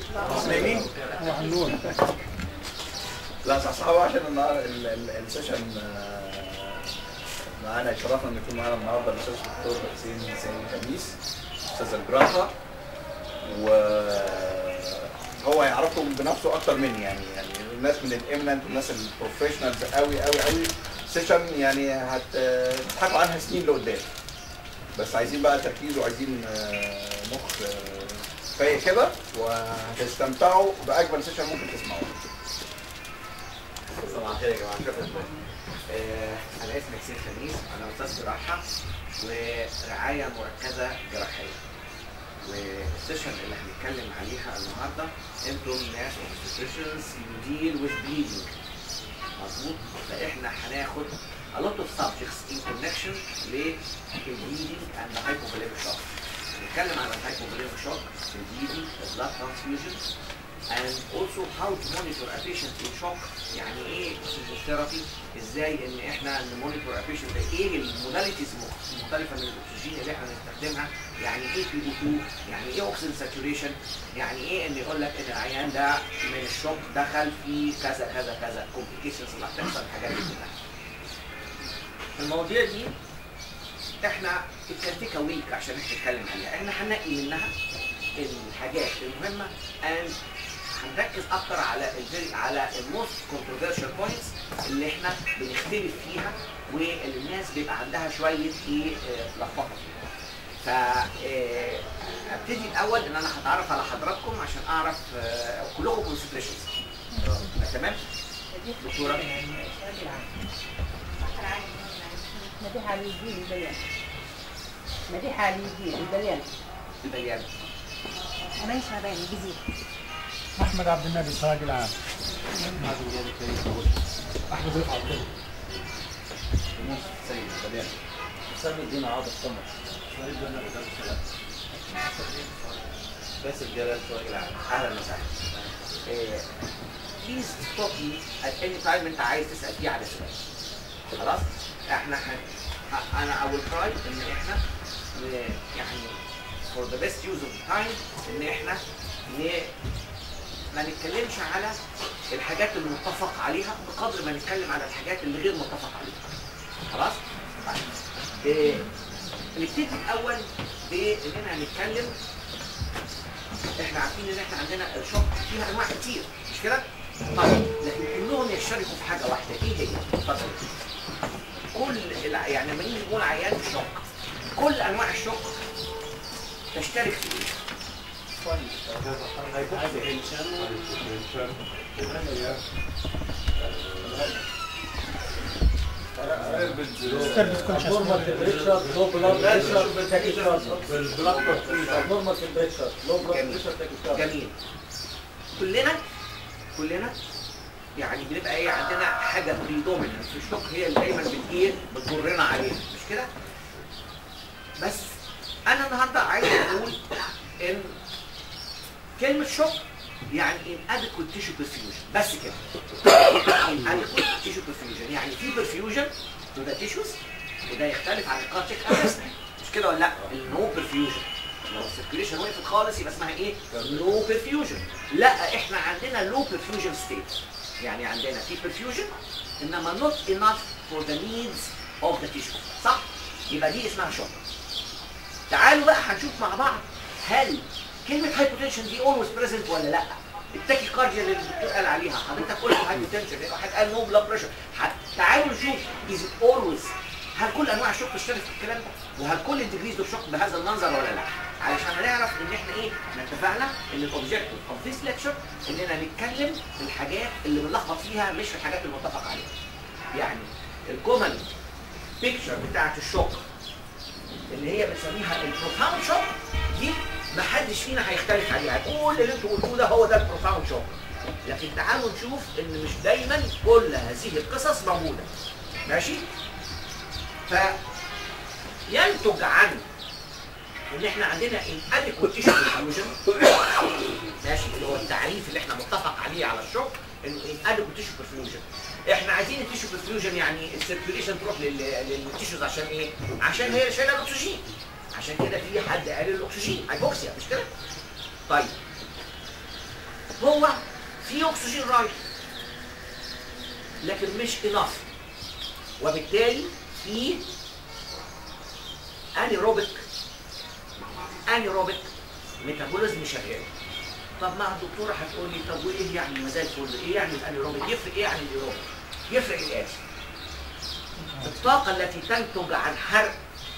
نايمين؟ لا صح صح عشان النهار ال- ال- السيشن آه، معانا شرفنا ان يكون معانا النهارده الاستاذ الدكتور حسين سيد خميس استاذ الجراحه وهو يعرفكم بنفسه اكتر مني يعني يعني الناس من الامننت والناس البروفيشنالز قوي قوي قوي سيشن يعني هتضحكوا عنها سنين لقدام بس عايزين بقى تركيز وعايزين آه، مخ آه، فايق كده وهتستمتعوا باجمل سيشن ممكن تسمعوه صباح الخير يا جماعه شكرا آه، انا اسمي حسين خميس انا استاذ جراحه ورعايه مركزه جراحيه والسيشن اللي هنتكلم عليها النهارده انتم ناس اوبستريشنز يو ديل وذ بليدنج مظبوط فاحنا هناخد a lot of subjects in connection للبليدنج and the hypovolemic shock نتكلم على الهايبوفوليميك shock البليدنج blood transfusion and also how to monitor a patient in shock يعني ايه ثيرابي ازاي ان احنا نمونيتور a patient ده ايه الموداليتيز المختلفه من الاكسجين اللي احنا بنستخدمها يعني ايه بي او 2 يعني ايه اوكسجين ساتوريشن يعني ايه ان يقول لك ان العيان ده من الشوك دخل في كذا كذا كذا كومبليكيشنز اللي هتحصل الحاجات دي كلها المواضيع دي احنا الكانتيكا ويك عشان احنا نتكلم عليها احنا هننقي منها الحاجات المهمه and هنركز اكتر على الفيري على الموست كونتروفيرشال بوينتس اللي احنا بنختلف فيها واللي الناس بيبقى عندها شويه ايه آه، لخبطه فيها. ف آه، ابتدي الاول ان انا هتعرف على حضراتكم عشان اعرف آه، كلكم كونسنتريشنز تمام؟ دكتوره مديحة اليدين البيان مديحة اليدين البيان البيان أمان شعبان الجزيرة احمد عبد النبي سراج العام احمد رفعت سيد بديع سامي الدين عاطف قمر باسل جلال سواق العالم اهلا وسهلا بليز ستوب مي ات اني تايم انت عايز تسال فيه على سؤال خلاص احنا هن... ه- انا اول تراي ان احنا ن- يعني فور ذا بيست يوز اوف تايم ان احنا ن... ما نتكلمش على الحاجات اللي متفق عليها بقدر ما نتكلم على الحاجات اللي غير متفق عليها خلاص طيب إيه، نبتدي الاول باننا هنتكلم احنا عارفين ان احنا عندنا الشوك فيها انواع كتير مش كده؟ طيب لكن كلهم يشتركوا في حاجه واحده ايه هي؟ اتفضل كل الع- يعني لما نيجي نقول عيان الشوك كل انواع الشوك تشترك في ايه؟ ستربت كونشس نورمال تمبريتشر لو بلاد بريشر تاكيكارديا نورمال تمبريتشر لو بلاد جميل. بريشر تاكيكارديا جميل كلنا كلنا يعني بنبقى ايه عندنا حاجه بريدوميننت في الشوك هي اللي دايما بت ايه بتجرنا عليها مش كده؟ بس انا النهارده عايز اقول ان كلمه شوك يعني inadequate tissue perfusion بس كده inadequate tissue perfusion يعني في perfusion to the tissues وده يختلف عن الكارتيك ارست مش كده ولا لا؟ النو perfusion لو السيركيوليشن وقفت خالص يبقى اسمها ايه؟ لو perfusion لا احنا عندنا لو perfusion state يعني عندنا في perfusion انما not enough for the needs of the tissue صح؟ يبقى دي اسمها شوك تعالوا بقى هنشوف مع بعض هل كلمة هايبوتنشن دي اولويز بريزنت ولا لا؟ التاكي كارديا اللي الدكتور قال عليها حضرتك قلت هايبوتنشن واحد قال نو بلاد بريشر تعالوا نشوف از اولويز هل كل انواع الشوك تشترك في الكلام ده؟ وهل كل الديجريز اوف شوك بهذا المنظر ولا لا؟ علشان نعرف ان احنا ايه؟ احنا اتفقنا ان الاوبجيكتيف اوف ذيس ليكتشر اننا نتكلم في الحاجات اللي بنلخبط فيها مش في الحاجات المتفق عليها. يعني الكومن بيكتشر بتاعت الشوك اللي هي بنسميها البروفاوند شوك دي ما حدش فينا هيختلف عليها كل اللي انتوا قلتوه ده هو ده البروفاوند شوك لكن تعالوا نشوف ان مش دايما كل هذه القصص موجوده ماشي ف ينتج عن ان احنا عندنا inadequate tissue perfusion ماشي اللي هو التعريف اللي احنا متفق عليه على الشوك انه inadequate tissue perfusion احنا عايزين التيشو perfusion يعني السيركيوليشن تروح لل- للتيشوز عشان ايه؟ عشان هي شايله الاكسجين عشان كده في حد قال الاكسجين هايبوكسيا مش كده؟ طيب هو في اكسجين رايح لكن مش اناف وبالتالي في انيروبيك انيروبيك ميتابوليزم شغال طب مع الدكتوره هتقول لي طب وايه يعني ما زي الفل ايه يعني الانيروبيك يفرق ايه عن الايروبيك يفرق الاتي الطاقه التي تنتج عن حرق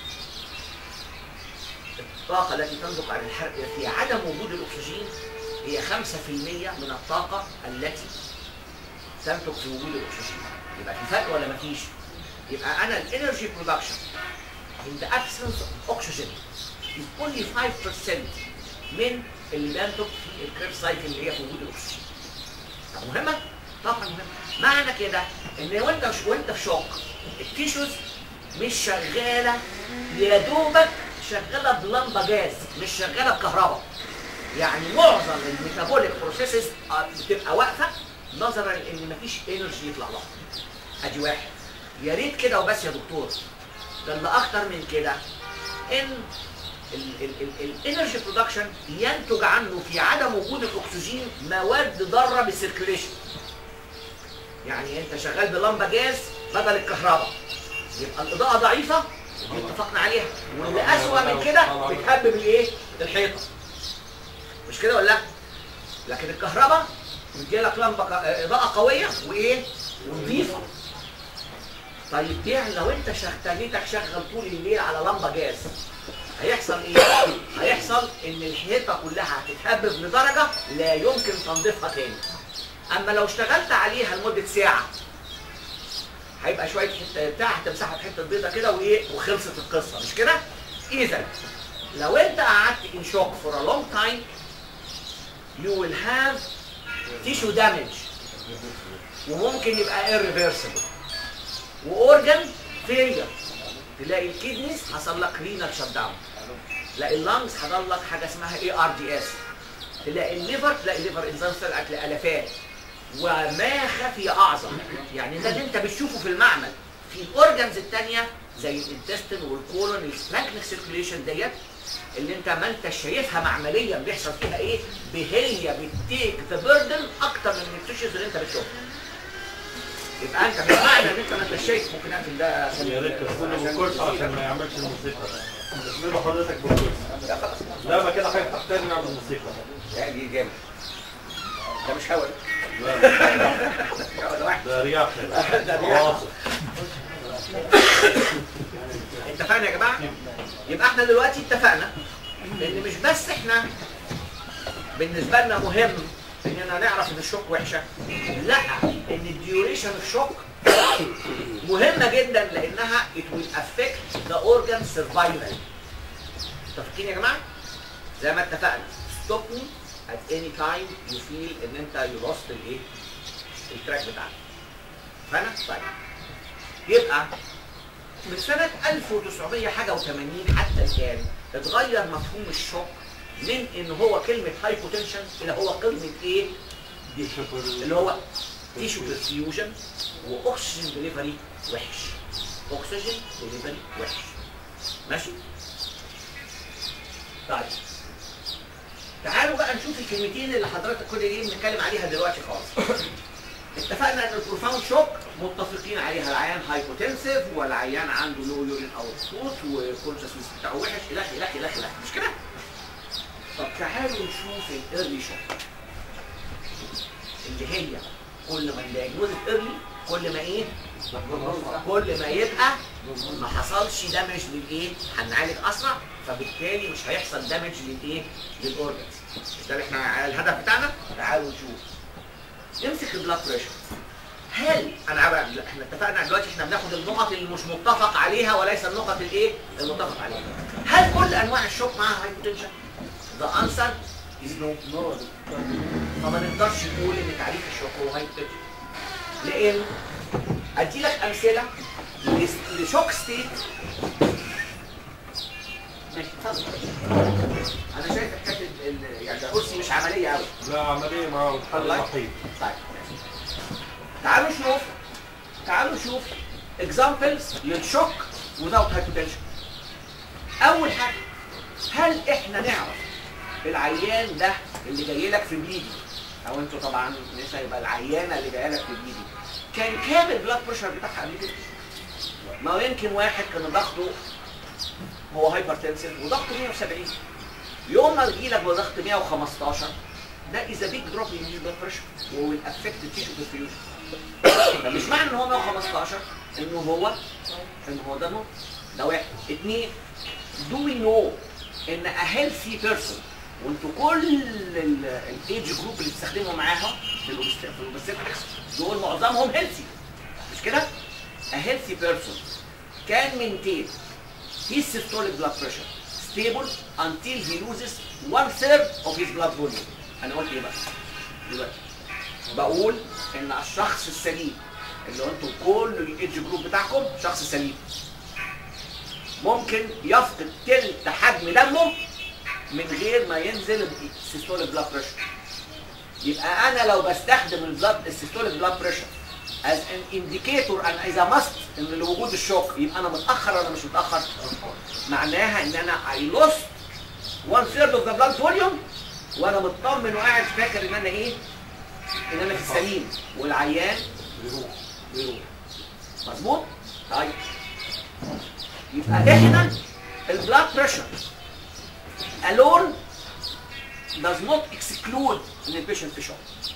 الطاقه التي تنتج عن الحرق في عدم وجود الاكسجين هي 5% من الطاقه التي تنتج في وجود الاكسجين يبقى في فرق ولا مفيش يبقى انا الانرجي برودكشن in the absence of oxygen is only 5% من اللي بينتج في الكريب سايكل اللي هي في وجود الاكسجين طب مهمه طبعا مهمه معنى كده ان وانت وانت في شوك التيشوز مش شغاله يا دوبك شغاله بلمبه جاز مش شغاله بكهرباء يعني معظم الميتابوليك بروسيسز بتبقى واقفه نظرا لان مفيش انرجي يطلع لها ادي واحد يا ريت كده وبس يا دكتور ده اللي اخطر من كده ان الانرجي برودكشن ينتج عنه في عدم وجود الاكسجين مواد ضاره بالسيركيوليشن يعني انت شغال بلمبه جاز بدل الكهرباء يبقى الاضاءه ضعيفه دي اتفقنا عليها واللي اسوأ من كده بتهبب الايه الحيطه مش كده ولا لا لكن الكهرباء بتجيلك لمبه ك- اضاءه قويه وايه ونظيفه طيب دي لو انت شغلتك شغل طول الليل على لمبه جاز هيحصل ايه؟ هيحصل ان الحيطه كلها هتتهبب لدرجه لا يمكن تنظيفها تاني. اما لو اشتغلت عليها لمده ساعه هيبقى شويه حته بتاع هتمسحها بحته بيضه كده وايه وخلصت القصه مش كده؟ اذا لو انت قعدت ان شوك فور ا لونج تايم you will have tissue damage وممكن يبقى irreversible واورجن فيلير تلاقي الكدنيز حصل لك رينال شت داون تلاقي اللانجز حصل لك حاجه اسمها اي ار دي اس تلاقي الليفر تلاقي الليفر انزيم طلعت لالافات وما خفي اعظم يعني ده اللي انت بتشوفه في المعمل في الاورجنز الثانيه زي الانتستين والكولون السبانكنيك سيركيوليشن ديت اللي انت ما انت شايفها معمليا بيحصل فيها ايه هي بتيك ذا بيردن اكتر من التيشوز اللي انت بتشوفها يبقى انت مش معنى ان انت ما انت شايف ممكن اقفل ده عشان يا ريت تكون عشان بالكرسي تسيبك. عشان ما يعملش الموسيقى اسمه حضرتك بالكرسي لا خلاص لا ما كده هيفتح تاني نعمل موسيقى لا دي جامد ده مش هوا لا هوا ده واحد ده رياح ده رياح. واصل اتفقنا يا جماعه يبقى احنا دلوقتي اتفقنا ان مش بس احنا بالنسبه لنا مهم اننا نعرف ان الشوك وحشه لا ان الديوريشن اوف شوك مهمه جدا لانها it will affect the organ survival متفقين يا جماعه زي ما اتفقنا stop me at any time you feel ان انت you lost الايه التراك بتاعك فانا طيب يبقى من سنة 1900 حاجة و80 حتى الآن اتغير مفهوم الشوك من ان هو كلمة هايبوتنشن الى هو كلمة ايه؟ دي اللي هو تيشو برفيوجن واكسجين ديليفري وحش اكسجين ديليفري وحش ماشي؟ طيب تعالوا بقى نشوف الكلمتين اللي حضرتك كل دي بنتكلم عليها دلوقتي خالص اتفقنا ان البروفاوند شوك متفقين عليها العيان هايبوتنسيف والعيان عنده لو يورين اوتبوت والكونشسنس بتاعه وحش الخ الخ الخ الخ مش كده؟ طب تعالوا نشوف الايرلي شوك اللي هي كل ما الدايجنوز ايرلي كل ما ايه؟ كل ما يبقى ما حصلش دامج للايه؟ هنعالج اسرع فبالتالي مش هيحصل دامج للايه؟ للاورجنز مش ده اللي احنا الهدف بتاعنا؟ تعالوا نشوف نمسك البلاد بريشر هل انا بقى لا، احنا اتفقنا دلوقتي احنا بناخد النقط اللي مش متفق عليها وليس النقط الايه المتفق عليها هل كل انواع الشوك معاها هايبوتنشن ذا انسر از نو نو فما نقدرش نقول ان تعريف الشوك هو هايبوتنشن لان ادي لك امثله لس- لشوك ستيت ماشي اتفضل انا شايف حكايه ال- يعني الكرسي مش عمليه قوي لا عملية معه الحل والله. الوحيد طيب ماشي. تعالوا نشوف تعالوا نشوف examples للشوك without hypotension اول حاجه هل احنا نعرف العيان ده اللي جاي لك في بليدي او انتوا طبعا مش هيبقى العيانه اللي جايه لك في دي كان كام البلاد بريشر بتاعها قبل كده؟ ما هو يمكن واحد كان ضغطه هو هايبر تنسيف وضغطه 170 يوم ما يجي لك بضغط 115 ده از بيج دروب ان البلاد بريشر ويل افكت التيشو ديفيوجن فمش معنى ان هو 115 انه هو ان هو ده نور ده واحد اثنين do we know ان a healthy person وانتوا كل الايدج جروب اللي بتستخدموا معاها في الأوبست- في الاوبستكتكس دول معظمهم هيلثي مش كده؟ a healthy person can maintain his systolic blood pressure stable until he loses one third of his blood volume. انا قلت ايه بقى؟ دلوقتي بقول ان الشخص السليم اللي انتوا كل الايدج جروب بتاعكم شخص سليم ممكن يفقد تلت حجم دمه من غير ما ينزل السيستوليك بلاد بريشر يبقى انا لو بستخدم البلاد السيستوليك بلاد بريشر از ان انديكيتور ان اذا مست ان لوجود الشوك يبقى انا متاخر ولا مش متاخر معناها ان انا اي لوست 1 ثيرد اوف ذا بلاد فوليوم وانا مطمن وقاعد فاكر ان انا ايه ان انا في السليم والعيان بيروح بيروح مظبوط طيب يبقى احنا البلاد بريشر alone does not exclude ان البيشنت في شوك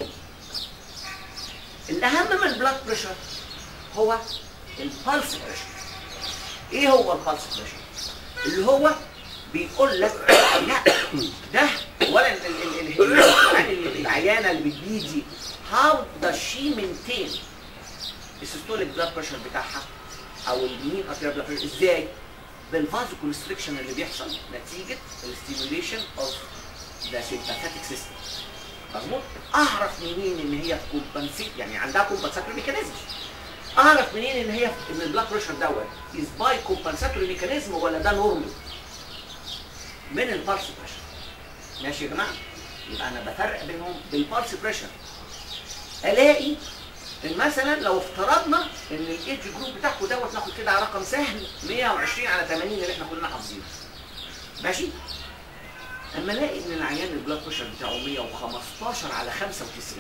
الاهم من البلاد بريشر هو البلس بريشر ايه هو البلس بريشر اللي هو بيقول لك لا ده ولا ال- ال- ال- ال- يعني ال- العيانه اللي بتجي دي how does she maintain السيستوليك بلاد بريشر بتاعها او المين ارتيريال بلاد بريشر ازاي بالفازو كونستريكشن اللي بيحصل نتيجه الستيموليشن اوف ذا سيمباثيك سيستم مظبوط اعرف منين ان هي كومبنسيت يعني عندها كومبنساتوري ميكانيزم اعرف منين ان هي ان البلاد بريشر دوت از باي كومبنساتوري ميكانيزم ولا ده نورمال من البلس بريشر ماشي يا جماعه يبقى انا بفرق بينهم بالبلس بريشر الاقي ان مثلا لو افترضنا ان الايدج جروب بتاعكم دوت ناخد كده على رقم سهل 120 على 80 اللي احنا كلنا حافظينه ماشي اما الاقي ان العيان البلاد بريشر بتاعه 115 على 95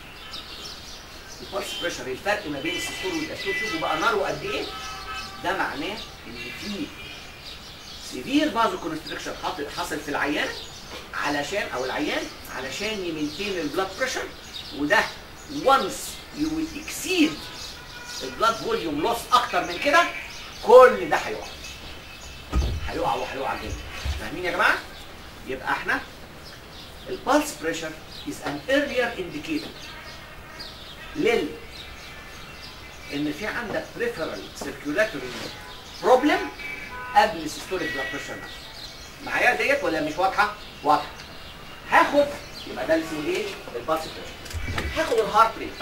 البلس بريشر الفرق ما بين السيستول والداستول شوفوا بقى ناره قد ايه ده معناه ان في سيفير فازو كونستريكشن حاصل في العيان علشان او العيان علشان يمنتين البلاد بريشر وده once you will exceed البلاد فوليوم لوس اكتر من كده كل ده هيقع هيقع وهيقع جدا فاهمين يا جماعه؟ يبقى احنا البلس بريشر is an earlier indicator لل ان في عندك peripheral circulatory problem قبل السيستوليك بلاد بريشر نفسه معايا ديت ولا مش واضحه؟ واضحه هاخد يبقى ده اللي اسمه ايه؟ البلس بريشر هاخد الهارت ريت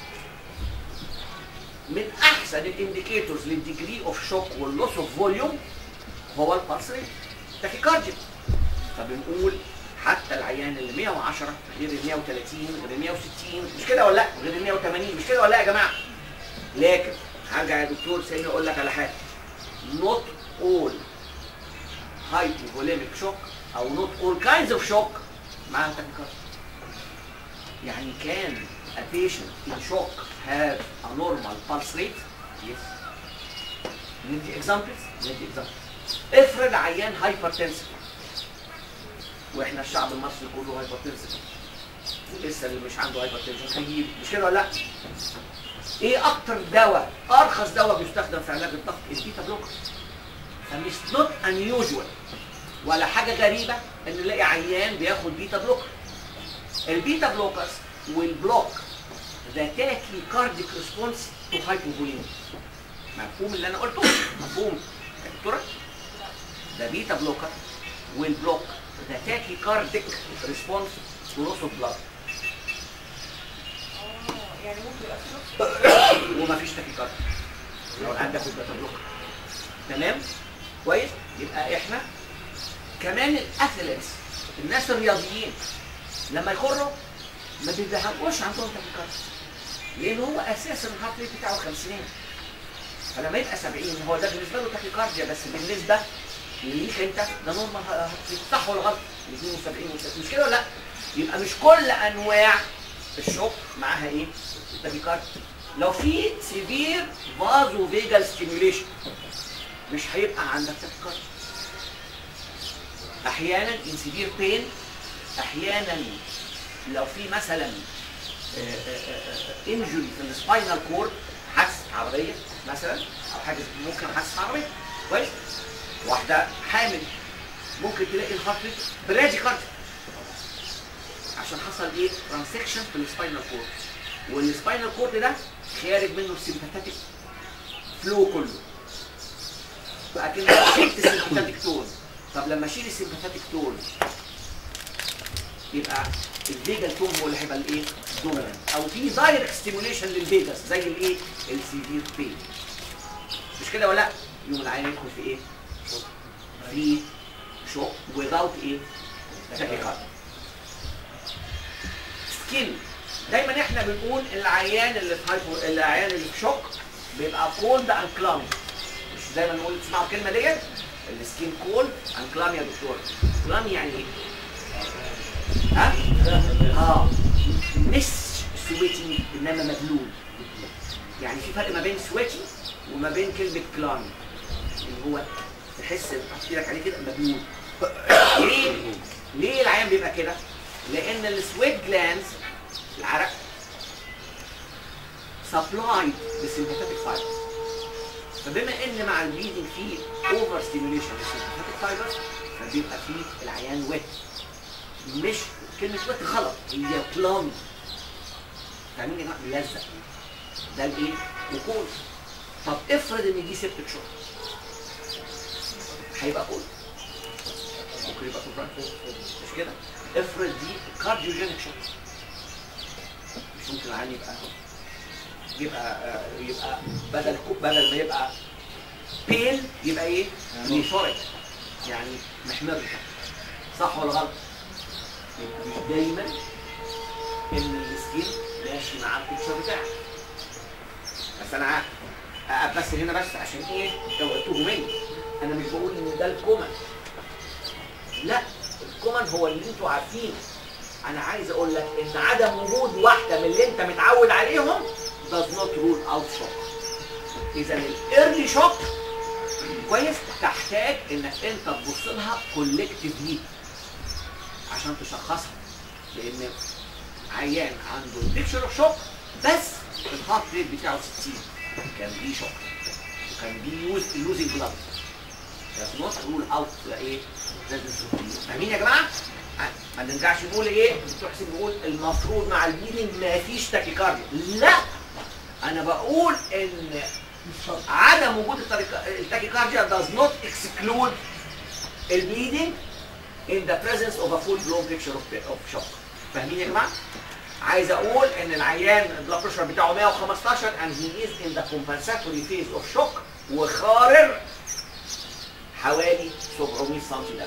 من احسن الانديكيتورز للديجري اوف شوك واللوس اوف فوليوم هو البلس ريت تاكيكارديا فبنقول حتى العيان اللي 110 غير ال 130 غير ال 160 مش كده ولا لا غير ال 180 مش كده ولا لا يا جماعه لكن هرجع يا دكتور سيدني اقول لك على حاجه not all hypovolemic shock او not all kinds of shock مع تاكيكارديا يعني كان a patient in shock have a normal pulse rate yes ندي examples ندي examples افرض عيان هايبرتنسف واحنا الشعب المصري كله هايبرتنسف ولسه اللي مش عنده هايبرتنشن هيجيب مش كده ولا لا؟ ايه اكتر دواء ارخص دواء بيستخدم في علاج الضغط البيتا بلوكر فمش نوت unusual ولا حاجه غريبه ان نلاقي عيان بياخد بيتا بلوكر البيتا بلوكرز will block the tachycardic response to hypovolemia مفهوم اللي انا قلته مفهوم يا دكتوره the beta blocker will block the tachycardic response to loss of blood يعني ممكن يأثر ومفيش تاكيكارد لو العيان بياخد بيتا بلوكر تمام كويس يبقى احنا كمان الاثليتس الناس الرياضيين لما يخروا ما بيبقوش عندهم تاكيكارد لان هو اساسا الهارت ريت بتاعه 50 فلما يبقى 70 هو ده بالنسبه له تاكيكارديا بس بالنسبه ليك انت ده نورمال هارت ريت صح ولا غلط؟ 72 مش كده ولا لا؟ يبقى مش كل انواع الشوك معاها ايه؟ تاكيكارد لو في سيفير فازو فيجال ستيميوليشن مش هيبقى عندك تاكيكارد احيانا ان سيفير بين احيانا لو في مثلا انجري في السباينال كورد حادث عربيه مثلا او حاجه ممكن حادث عربيه كويس واحده حامل ممكن تلاقي الهارت ريت براديكارد عشان حصل ايه ترانسكشن في السباينال كورد والسباينال كورد ده خارج منه السيمباثيك فلو كله بقى كده شلت السيمباثيك تون طب لما اشيل السيمباثيك تون يبقى الفيجال تون هو اللي هيبقى الايه؟ دومينانت او في دايركت ستيموليشن للفيجاس زي الايه؟ السيفير بين مش كده ولا لا؟ يوم العين يدخل في ايه؟ في شوك without ايه؟ تاكيكارد سكين دايما احنا بنقول العيان اللي في هايبو العيان اللي في شوك بيبقى كولد اند كلامي مش دايما نقول تسمعوا الكلمه ديت السكين كولد اند كلامي يا دكتور كلامي يعني ايه؟ ها؟ اه مش سويتي انما مبلول يعني في فرق ما بين سويتي وما بين كلمه كلامي اللي هو تحس تحط ايدك عليه كده مبلول ليه؟ ليه العيان بيبقى كده؟ لان السويت جلانز العرق سبلايد بالسيمباثيك فايبر فبما ان مع البليدنج في اوفر ستيميوليشن للسيمباثيك فايبر فبيبقى فيه العيان ويت مش كلمة وقت غلط هي كلامي فاهمين يا جماعة بيلزق ده الايه؟ وكول طب افرض ان دي سبتك شوك هيبقى كول ممكن يبقى كول مش كده؟ افرض دي كارديوجينيك شوك مش ممكن العيان يبقى يبقى آه، يبقى بدل بدل ما يبقى بيل يبقى ايه؟ نيفوريك يعني محمر صح ولا غلط؟ يبقى مش دايما ان السكين ماشي مع البيكتشر بتاعك بس انا عارف أقف بس هنا بس عشان ايه توقعتوه مني انا مش بقول ان ده الكومن لا الكومن هو اللي انتوا عارفينه انا عايز اقول لك ان عدم وجود واحده من اللي انت متعود عليهم does not rule out shock اذا الايرلي شوك كويس تحتاج انك انت تبص لها كولكتيفلي عشان تشخصها لان عيان عنده بيكشر اوف شوك بس الهارت ريت بتاعه 60 كان بيه شوك وكان بيه يوز لوزنج بلاد does not rule out ايه لازم تروح فاهمين يا جماعه؟ ما نرجعش نقول ايه؟ دكتور حسين بيقول المفروض مع البليدنج ما فيش تاكيكارديا لا انا بقول ان عدم وجود التاريك- التاكيكارديا does not exclude البليدنج in the presence of a full blown picture of, of shock فاهمين يا جماعه؟ عايز اقول ان العيان البلاد بريشر بتاعه 115 and he is in the compensatory phase of shock وخارر حوالي 700 سم دم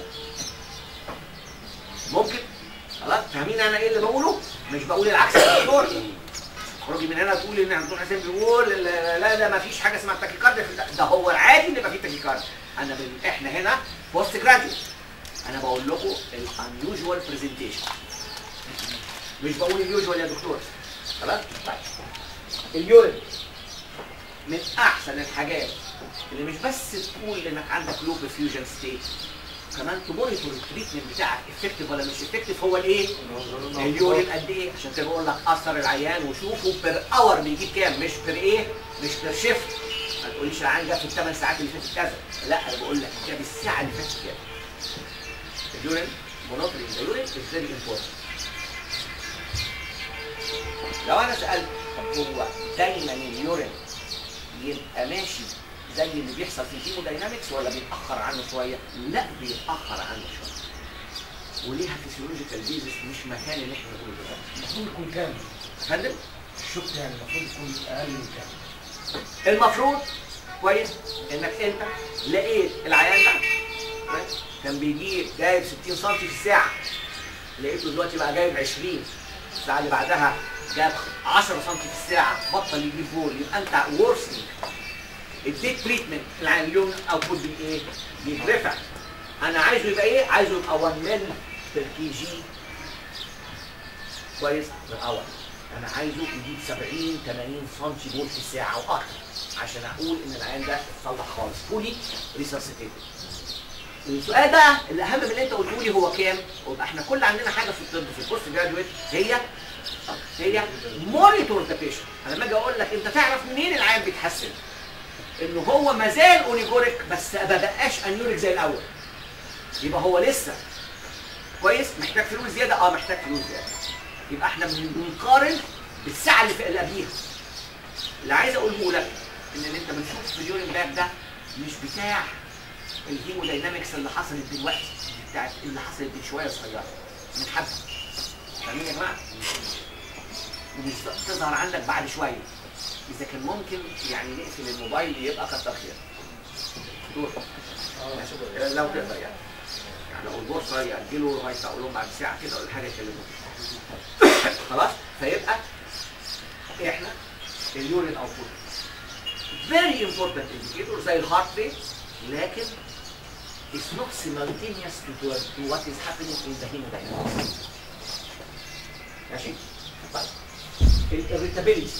ممكن خلاص فاهمين انا ايه اللي بقوله؟ مش بقول العكس يا دكتور تخرجي من هنا تقول ان دكتور حسين بيقول لا لا لا ما فيش حاجه اسمها تاكيكارديا في الت- ده هو العادي ان يبقى فيه تاكيكارديا انا بن... احنا هنا بوست جراديوت انا بقول لكم الانيوجوال برزنتيشن مش بقول اليوجوال يا دكتور خلاص طيب اليورين من احسن الحاجات اللي مش بس تقول انك عندك لو فيوجن ستيت كمان تمونيتور التريتمنت بتاعك افكتيف ولا مش افكتيف هو الايه؟ اليورين قد ايه؟ عشان كده بقول لك اثر العيان وشوفه بير اور بيجيب كام مش بير ايه؟ مش بير شيفت ما تقوليش العيان جاب في الثمان ساعات اللي فاتت كذا لا انا بقول لك جاب الساعه اللي فاتت كام اليورين مونوتري اليورين از فيري امبورتنت لو انا سالت طب هو دايما اليورين يبقى ماشي زي اللي بيحصل في الهيموداينامكس ولا بيتاخر عنه شويه؟ لا بيتاخر عنه شويه. وليها فيسيولوجيكال بيزس مش مكان اللي احنا بنقوله دلوقتي. المفروض يكون كامل يا فندم الشك يعني المفروض يكون اقل من كامل المفروض كويس انك انت لقيت العيان ده كويس؟ كان بيجيب جايب 60 سم في الساعه لقيته دلوقتي بقى جايب 20 الساعه اللي بعدها جاب 10 سم في الساعه بطل يجيب بول يبقى انت ورسنج اديت تريتمنت العيان اليوم اوتبوت بايه؟ بيترفع انا عايزه يبقى ايه؟ عايزه يبقى 1 مل بير كي جي كويس بير اور انا عايزه يجيب 70 80 سم بول في الساعه واكتر عشان اقول ان العيان ده اتصلح خالص فولي ريسسيتيتد السؤال بقى الاهم من اللي انت قلته لي هو كام؟ يبقى احنا كل عندنا حاجه في الطب في البوست جراديويت هي هي مونيتور ذا بيشنت انا لما اجي اقول لك انت تعرف منين العيان بيتحسن؟ انه هو ما زال اونيجوريك بس ما بقاش انيوريك زي الاول يبقى هو لسه كويس محتاج فلوس زياده اه محتاج فلوس زياده يبقى احنا بن- بنقارن بالساعه اللي في اللي قبليها اللي عايز اقوله لك ان اللي انت بتشوف في اليورين باك ده مش بتاع الهيموداينامكس اللي حصلت دلوقتي دي بتاعت اللي حصلت من شويه صغيره من حبه فاهمين يا جماعه؟ ومش تظهر عندك بعد شويه اذا كان ممكن يعني نقفل الموبايل يبقى كتر خير دور ماشي؟ لو تقدر يعني يعني لو البورصه يأجلوا لغايه اقول لهم بعد ساعه كده ولا حاجه يكلموك خلاص فيبقى احنا اليورين اوتبوت very important indicator زي الهارت ريت لكن it's not simultaneous to, the- to what is happening in the hemodynamics ماشي طيب الاريتابيلتي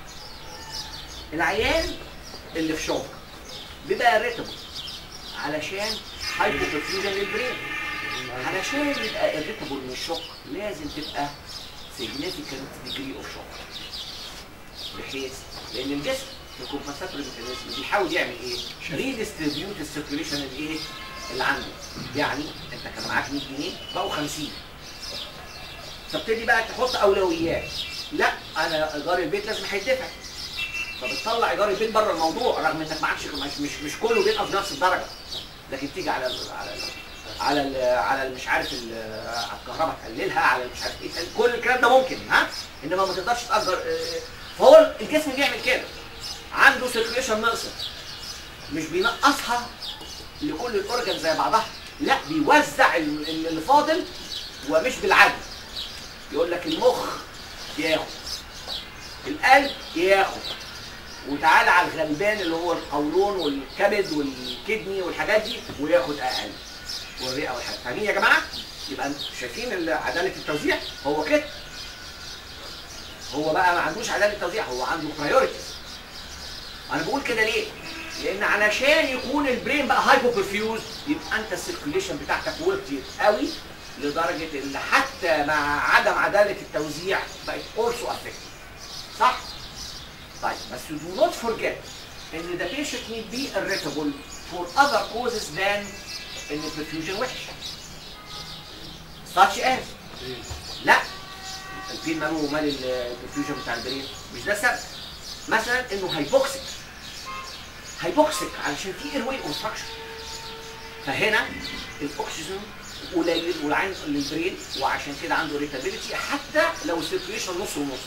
العيان اللي في شوك بيبقى irritable علشان هايبوبرفيوجن للبرين علشان يبقى irritable من الشوك لازم تبقى significant degree of shock بحيث لان الجسم في كومبنساتوري ميكانيزم بيحاول يعمل ايه؟ ريديستريبيوت السيركيوليشن الايه؟ اللي عنده يعني انت كان معاك 100 جنيه بقوا 50 تبتدي بقى تحط اولويات لا انا ايجار البيت لازم هيدفع فبتطلع ايجار البيت بره الموضوع رغم انك معكش مش مش, مش كله بينقص بنفس الدرجه لكن تيجي على ال على ال على ال على ال مش عارف ال- على الكهرباء تقللها على مش عارف ايه كل الكلام ده ممكن ها انما ما تقدرش تاجر آه، فهو الجسم بيعمل كده عنده سيركيوليشن ناقصه مش بينقصها لكل الاورجن زي بعضها لا بيوزع ال- ال- اللي فاضل ومش بالعدل يقول لك المخ ياخد القلب ياخد وتعالى على الغلبان اللي هو القولون والكبد والكدني والحاجات دي وياخد اقل والرئه والحاجات فاهمين يا جماعه؟ يبقى انتوا شايفين ال- عداله التوزيع هو كده هو بقى ما عندوش عداله توزيع هو عنده برايورتيز انا بقول كده ليه؟ لان علشان يكون البرين بقى هايبو برفيوز يبقى انت السيركيوليشن بتاعتك وطيت قوي لدرجه ان حتى مع عدم عداله التوزيع بقت اولسو افكتد صح؟ طيب بس do not forget ان the patient may be irritable for other causes than ان البرفيوجن وحش such as لا البين ماله ومال البرفيوجن بتاع البرين مش ده السبب مثلا انه هايبوكسيك هايبوكسيك علشان في ايروي اوبستراكشن فهنا الاكسجين قليل والعين للبرين وعشان كده عنده ريتابيليتي حتى لو السيركيوليشن نص ونص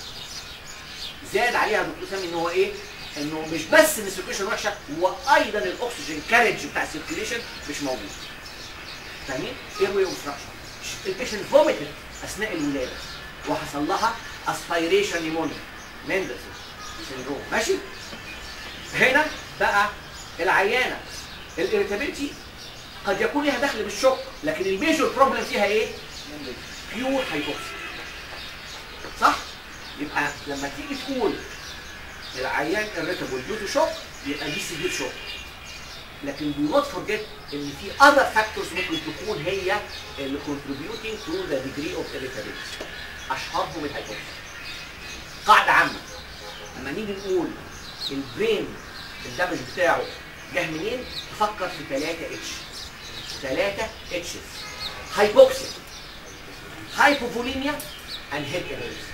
زاد عليها دكتور سامي ان هو ايه؟ انه مش بس ان السيركيوليشن وحشه وايضا الاكسجين كارج بتاع السيركيوليشن مش موجود. فاهمين؟ ايروي اوبستراكشن. البيشنت فوميتد اثناء الولاده وحصل لها اسبيريشن نيمونيا مندلسون سيندروم ماشي؟ هنا بقى العيانه الاريتابيلتي قد يكون لها دخل بالشوك لكن الميجور بروبلم فيها ايه؟ بيور هايبوكسيا صح؟ يبقى لما تيجي تقول العيان irritable due to shock يبقى دي سيفير شوك لكن do not forget ان في other factors ممكن تكون هي اللي contributing to the degree of irritability اشهرهم الهايبوكسيا قاعده عامه لما نيجي نقول البرين الدمج بتاعه جه منين تفكر في 3 اتش 3 اتشز هايبوكسيا هايبوفوليميا اند هيد انرجي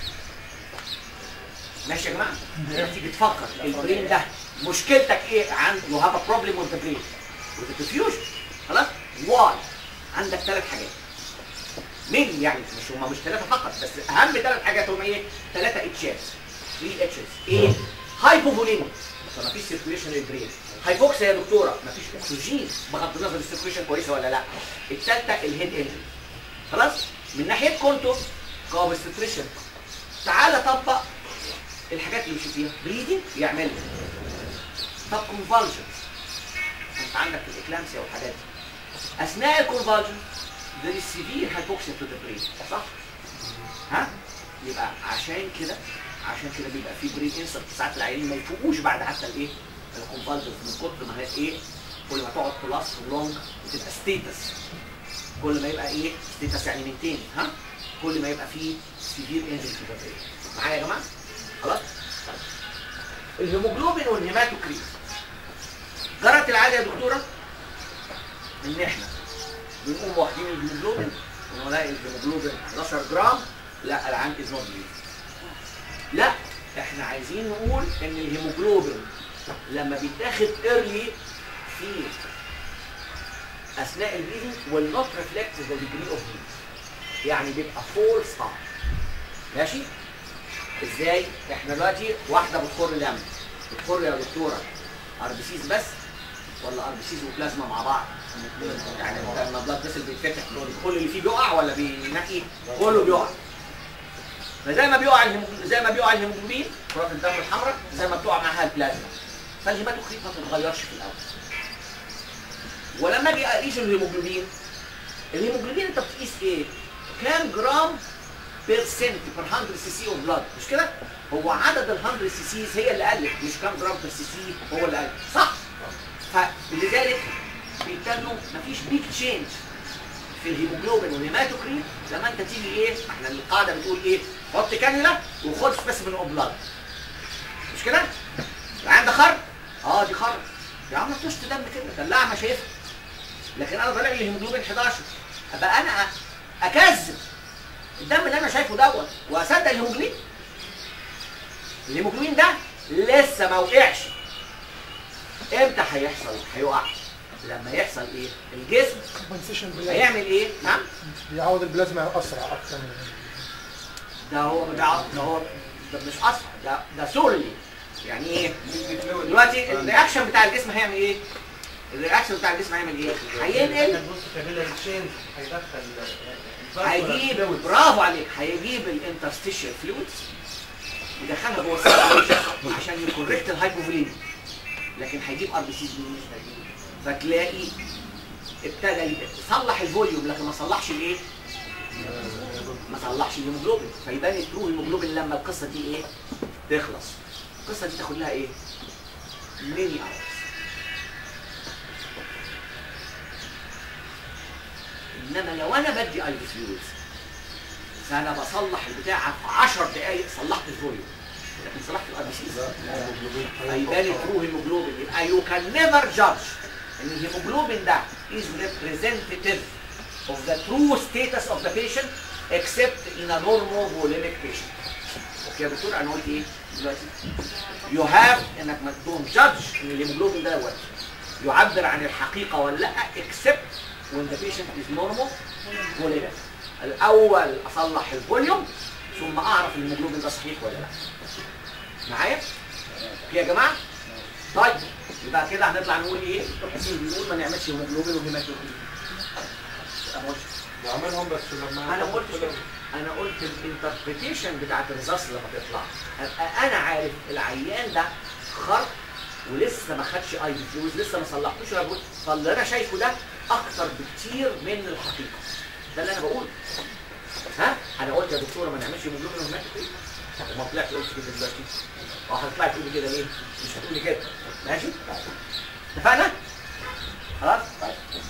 ماشي يا جماعه لما تيجي تفكر البرين ده مشكلتك ايه عند يو هاف ا بروبلم وذ ذا برين وذ الديفيوجن خلاص واي عندك ثلاث حاجات مين يعني مش هم مش ثلاثه فقط بس اهم ثلاث حاجات هم ايه ثلاثه اتشات 3 اتشز ايه هايبوفوليميا فما فيش سيركيوليشن للبرين هايبوكسيا يا دكتوره ما فيش اكسجين بغض النظر السيركيوليشن كويسه ولا لا الثالثه الهيد انجري خلاص من ناحيه كونتو كونستريشن تعالى طبق الحاجات اللي بيشوف فيها بريدنج يعملها طب كونفالجن انت عندك الاكلامسيا والحاجات دي اثناء الكونفالجن there is severe hypoxia to the brain صح؟ ها؟ يبقى عشان كده عشان كده بيبقى في برين انسر ساعات العيانين ما يفوقوش بعد حتى الايه الكونفالجنس من كتر ما هي ايه كل ما تقعد بلس لونج بتبقى ستيتس كل ما يبقى ايه ستيتس يعني مينتين ها كل ما يبقى فيه سيفير انجري في البرين معايا يا جماعه خلاص طيب. الهيموجلوبين والهيماتوكريت جرت العاده يا دكتوره ان احنا بنقوم واخدين الهيموجلوبين ونلاقي الهيموجلوبين 11 جرام لا العام از نوت لا احنا عايزين نقول ان الهيموجلوبين لما بيتاخد ايرلي في اثناء البليدنج will not reflect the degree of bleeding يعني بيبقى فولس اب ماشي ازاي احنا دلوقتي واحده بتخر دم بتخر يا دكتوره اربسيس بس ولا اربسيس وبلازما مع بعض يعني لما البلاد فيسل بيتفتح كل اللي فيه بيقع ولا بينقي كله بيقع فزي ما بيقع الهيموجلوبين زي ما بيقع الهيموجلوبين كرات الدم الحمراء زي ما بتقع معاها البلازما فالهيماتوكريت ما بتتغيرش في الاول ولما اجي اقيس الهيموجلوبين الهيموجلوبين انت بتقيس ايه؟ كام جرام بيرسنت بير 100 سي سي اوف بلاد مش كده؟ هو عدد ال 100 سي سيز هي اللي قلت مش كام جرام بير سي سي هو اللي قلت صح؟ فلذلك بيتكلموا مفيش بيك تشينج في الهيموجلوبين والهيماتوكريت لما انت تيجي ايه؟ احنا القاعده بتقول ايه؟ حط كانيولا وخد سبيسمن اوف بلاد مش كده؟ العين ده خر؟ اه دي خر يا عم طشت دم كده دلعها ما شايفها لكن انا طالع لي الهيموجلوبين 11 ابقى انا اكذب الدم اللي انا شايفه دوت واصدق الهيموجلوبين الهيموجلوبين ده لسه ما وقعش امتى هيحصل هيقع لما يحصل ايه الجسم كومبنسيشن بلازما هيعمل ايه نعم بيعوض البلازما اسرع اكتر من ده هو ده, ده هو ده مش اسرع ده ده سورلي يعني ايه دلوقتي الرياكشن بتاع الجسم هيعمل ايه الرياكشن بتاع الجسم هيعمل ايه هينقل بص كابيلاري تشينج هيدخل هيجيب برافو عليك هيجيب الانترستيشال فلويدز يدخلها جوه السيركيوليشن عشان يكوركت الهايبوفوليميا لكن هيجيب ار بي سي فتلاقي ابتدى يصلح الفوليوم لكن ما صلحش الايه؟ ما صلحش الهيموجلوبين فيبان الترو هيموجلوبين لما القصه دي ايه؟ تخلص القصه دي تاخد لها ايه؟ ميني اورز انما لو انا بدي اي بي فلويدز فانا بصلح البتاع في 10 دقائق صلحت الفوليوم لكن صلحت الار بي سي هيبان الترو هيموجلوبين يبقى يو كان نيفر جادج ان الهيموجلوبين ده is representative of the true status of the patient except in a normal volemic patient. اوكي يا دكتور انا قلت ايه دلوقتي؟ يو هاف انك ما تكون جادج ان الهيموجلوبين ده دوت يعبر عن الحقيقه ولا لا except when the patient is normal volemic. الاول اصلح الفوليوم ثم اعرف الهيموجلوبين ده صحيح ولا لا. معايا؟ اوكي يا جماعه؟ طيب يبقى كده هنطلع نقول ايه؟ دكتور حسين بيقول ما نعملش هيموجلوبين وهيماتوكريت. أنا ما قلتش بعملهم بس لما انا ما قلتش كده. انا قلت الانتربريتيشن بتاعت الرصاص لما تطلع ابقى انا عارف العيان ده خرق ولسه ما خدش اي بي فلوز لسه ما صلحتوش ولا بقول فاللي انا شايفه ده اكتر بكتير من الحقيقه ده اللي انا بقوله ها انا قلت يا دكتوره ما نعملش هيموجلوبين وهيماتوكريت وما طلعت قلت كده دلوقتي اه هتطلعي تقولي كده ليه؟ مش هتقولي كده ماشي؟ اتفقنا؟ خلاص؟ طيب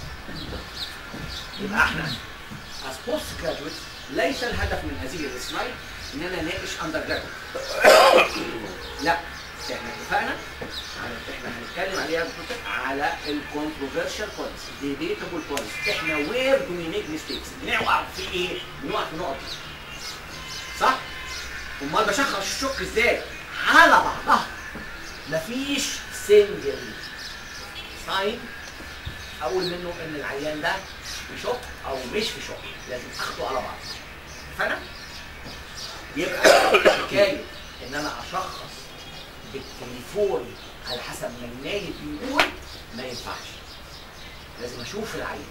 يبقى احنا as post graduates ليس الهدف من هذه السلايد ان انا اناقش اندر جرادويت لا احنا اتفقنا على احنا هنتكلم عليها بالظبط على الكونتروفيرشال بوينتس ديبيتابل بوينتس احنا وير دو وي ميك ميستيكس بنقع في ايه؟ بنقع في نقط صح؟ امال بشخص الشك ازاي؟ على بعضها مفيش سنجل ساين اقول منه ان العيان ده في شوك او مش في شوك لازم اخده على بعض فانا يبقى حكايه ان انا اشخص بالتليفون على حسب ما النايب بيقول ما ينفعش لازم اشوف العيان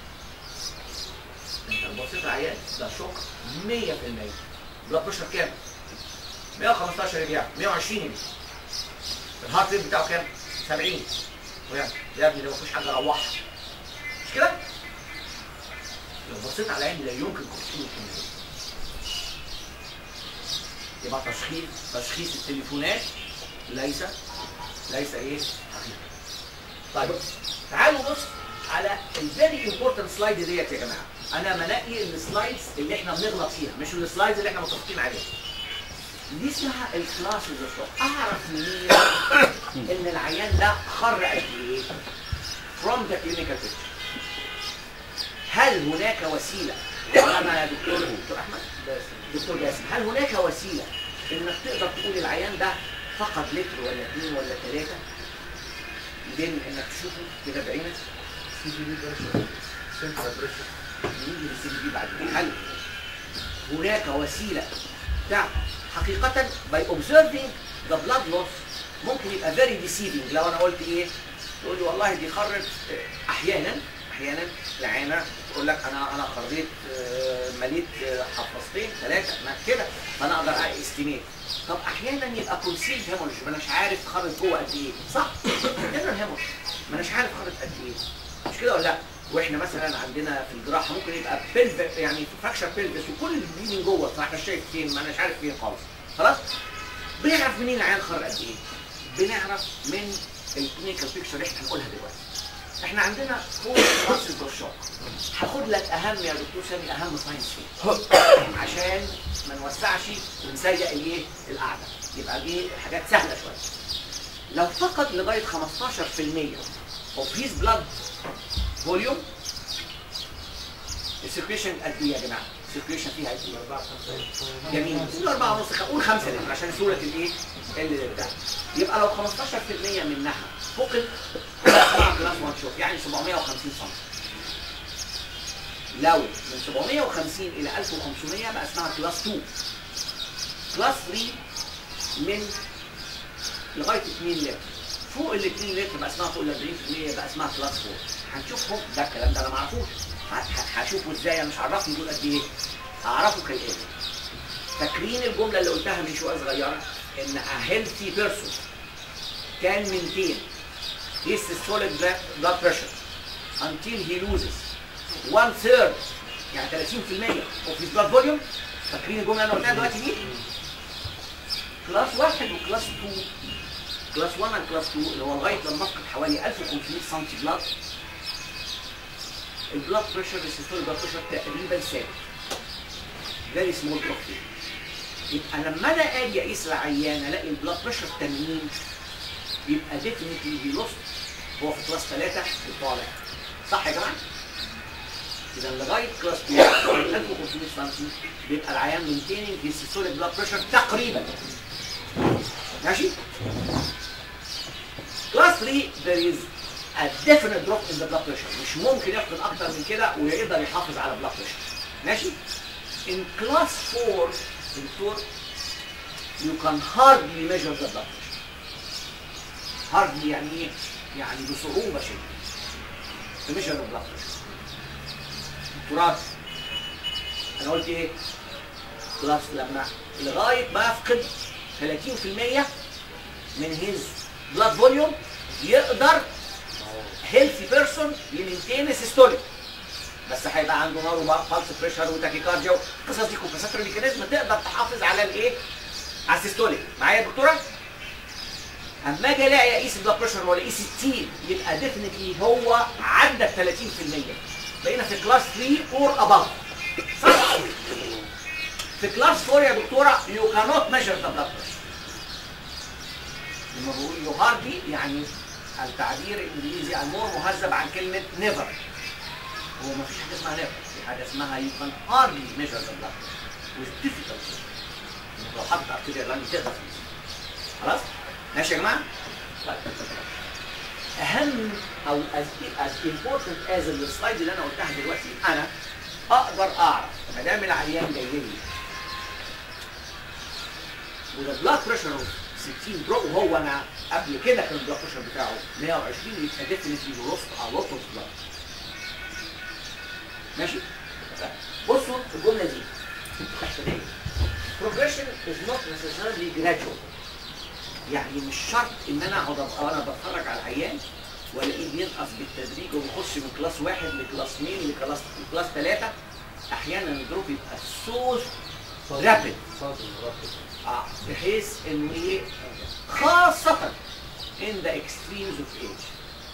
انت لو بصيت العيان ده شوك 100% بلاد بريشر كام؟ 115 رجع 120 رجع الهارت ريت بتاعه كام؟ 70 ويعني يا ابني ده ما فيهوش حاجه روحها مش كده؟ لو بصيت على العين لا يمكن كنت تقول الكلمه يبقى تشخيص تشخيص التليفونات ليس ليس ايه حقيقي طيب تعالوا نبص على الفيري امبورتنت سلايد ديت يا جماعه انا منقي السلايدز اللي احنا بنغلط فيها مش السلايدز اللي احنا متفقين عليها دي اسمها الكلاسز اوف اعرف منين ان العيان ده خر قد ايه from the clinical picture هل هناك وسيله انا يا دكتور دكتور احمد دكتور جاسم هل هناك وسيله انك تقدر تقول العيان ده فقد لتر ولا اثنين ولا ثلاثه بين انك تشوفه كده بعينك سي بي دي بريشر سنترال بريشر نيجي للسي بي بعد هل هناك وسيله تعرف حقيقه by observing the blood loss ممكن يبقى very deceiving لو انا قلت ايه تقول لي والله دي خرت آه، احيانا احيانا العينه تقول لك انا انا خريت آه، مليت آه، حفاظتين ثلاثه ما كده فانا اقدر استيميت طب احيانا يبقى كونسيل هيموريج ما اناش عارف خرت جوه قد ايه صح؟ كده هيموريج ما اناش عارف خرت قد ايه مش كده ولا لا؟ واحنا مثلا عندنا في الجراحه ممكن يبقى بلف يعني فراكشر بلفس وكل اللي من جوه فاحنا شايف فين ما اناش عارف فين خالص خلاص؟ بنعرف منين العيان خر قد ايه؟ بنعرف من الكلينيكال بيكتشر اللي احنا هنقولها دلوقتي. احنا عندنا فور كلاسز اوف شوك. هاخد لك اهم يا دكتور سامي اهم ساينس فيه. عشان ما نوسعش ونسيق الايه؟ القعده. يبقى الايه؟ الحاجات سهله شويه. لو فقد لغايه 15% of his blood volume السيركيشن قد ايه يا جماعه؟ السيركيشن فيها قد ايه؟ 4 5 جميل قول 4 ونص قول 5 لتر عشان سهوله الايه؟ اللي بتاع يبقى لو 15% منها فقد اسمها كلاس 1 شوك يعني 750 سم لو من 750 الى 1500 بقى اسمها كلاس 2 كلاس 3 من لغايه 2 لتر فوق ال 2 لتر بقى اسمها فوق ال 40% بقى اسمها كلاس 4 هنشوفهم ده الكلام ده انا ما اعرفوش ه- ه- هشوفه ازاي انا مش عرفني دول قد ايه هعرفه كالاتي فاكرين الجمله اللي قلتها من شويه صغيره ان a healthy person can maintain his systolic blood blood pressure until he loses one third يعني 30% of his blood volume فاكرين الجمله اللي انا قلتها دلوقتي دي؟ كلاس واحد وكلاس 2 كلاس 1 and كلاس 2 اللي هو لغايه لما افقد حوالي 1500 سم بلاد البلاد بريشر السيستوليك بلاد بريشر تقريبا ثابت فيري سمول دروب يبقى لما انا اجي اقيس العيان الاقي البلاد بريشر 80 يبقى ديفنتلي هي لوست هو في كلاس 3 وطالع صح يا جماعه؟ اذا لغايه كلاس 2 1500 سم بيبقى العيان مينتيننج هيز سيستوليك بلاد بريشر تقريبا ماشي؟ كلاس 3 there is a definite drop in the blood pressure مش ممكن يفقد اكتر من كده ويقدر يحافظ على blood pressure ماشي؟ in class 4 دكتور you can hardly measure the blood pressure hardly يعني ايه؟ يعني بصعوبة شديدة to measure the blood pressure دكتورات انا قلت ايه؟ كلاس لما لغاية ما افقد 30% من هيز بلاد فوليوم يقدر هيلثي بيرسون يمنتين سيستوليك بس هيبقى عنده نار وبلس بريشر وتاكيكارديا والقصص دي كومبنساتوري ميكانيزم تقدر تحافظ على الايه؟ على السيستوليك معايا يا دكتوره؟ اما اجي الاقي اقيس البلاد بريشر والاقيه 60 يبقى ديفنتلي هو عدى ال 30% بقينا في كلاس 3 اور اباف صح؟ في كلاس 4 يا دكتوره يو كانوت ميجر ذا بلاد بريشر لما بقول يو هاردلي يعني التعبير الانجليزي المور مهذب عن كلمه نيفر هو ما فيش حاجه اسمها نيفر في حاجه اسمها يو كان هاردلي ميجر ذا بلاد بريشر with difficulty لو حطيت ارتيريال لاين تقدر تقيس. خلاص ماشي يا جماعه طيب اهم او as, as important as السلايد اللي انا قلتها دلوقتي انا اقدر اعرف ما دام العيان جاي لي وده بلاد بريشر 60 برو وهو انا قبل كده كان البلاد بريشر بتاعه 120 يبقى ديفنتلي لوست ا لوت اوف بلاد ماشي بصوا الجمله دي تحتانيه progression is not necessarily gradual يعني مش شرط ان انا اقعد ابقى وانا بتفرج على العيان والاقيه بينقص بالتدريج وبيخش من كلاس واحد لكلاس اثنين لكلاس لكلاس ثلاثه احيانا الدروب يبقى سو رابد صادم رابط اه بحيث انه ايه خاصة in the extremes of age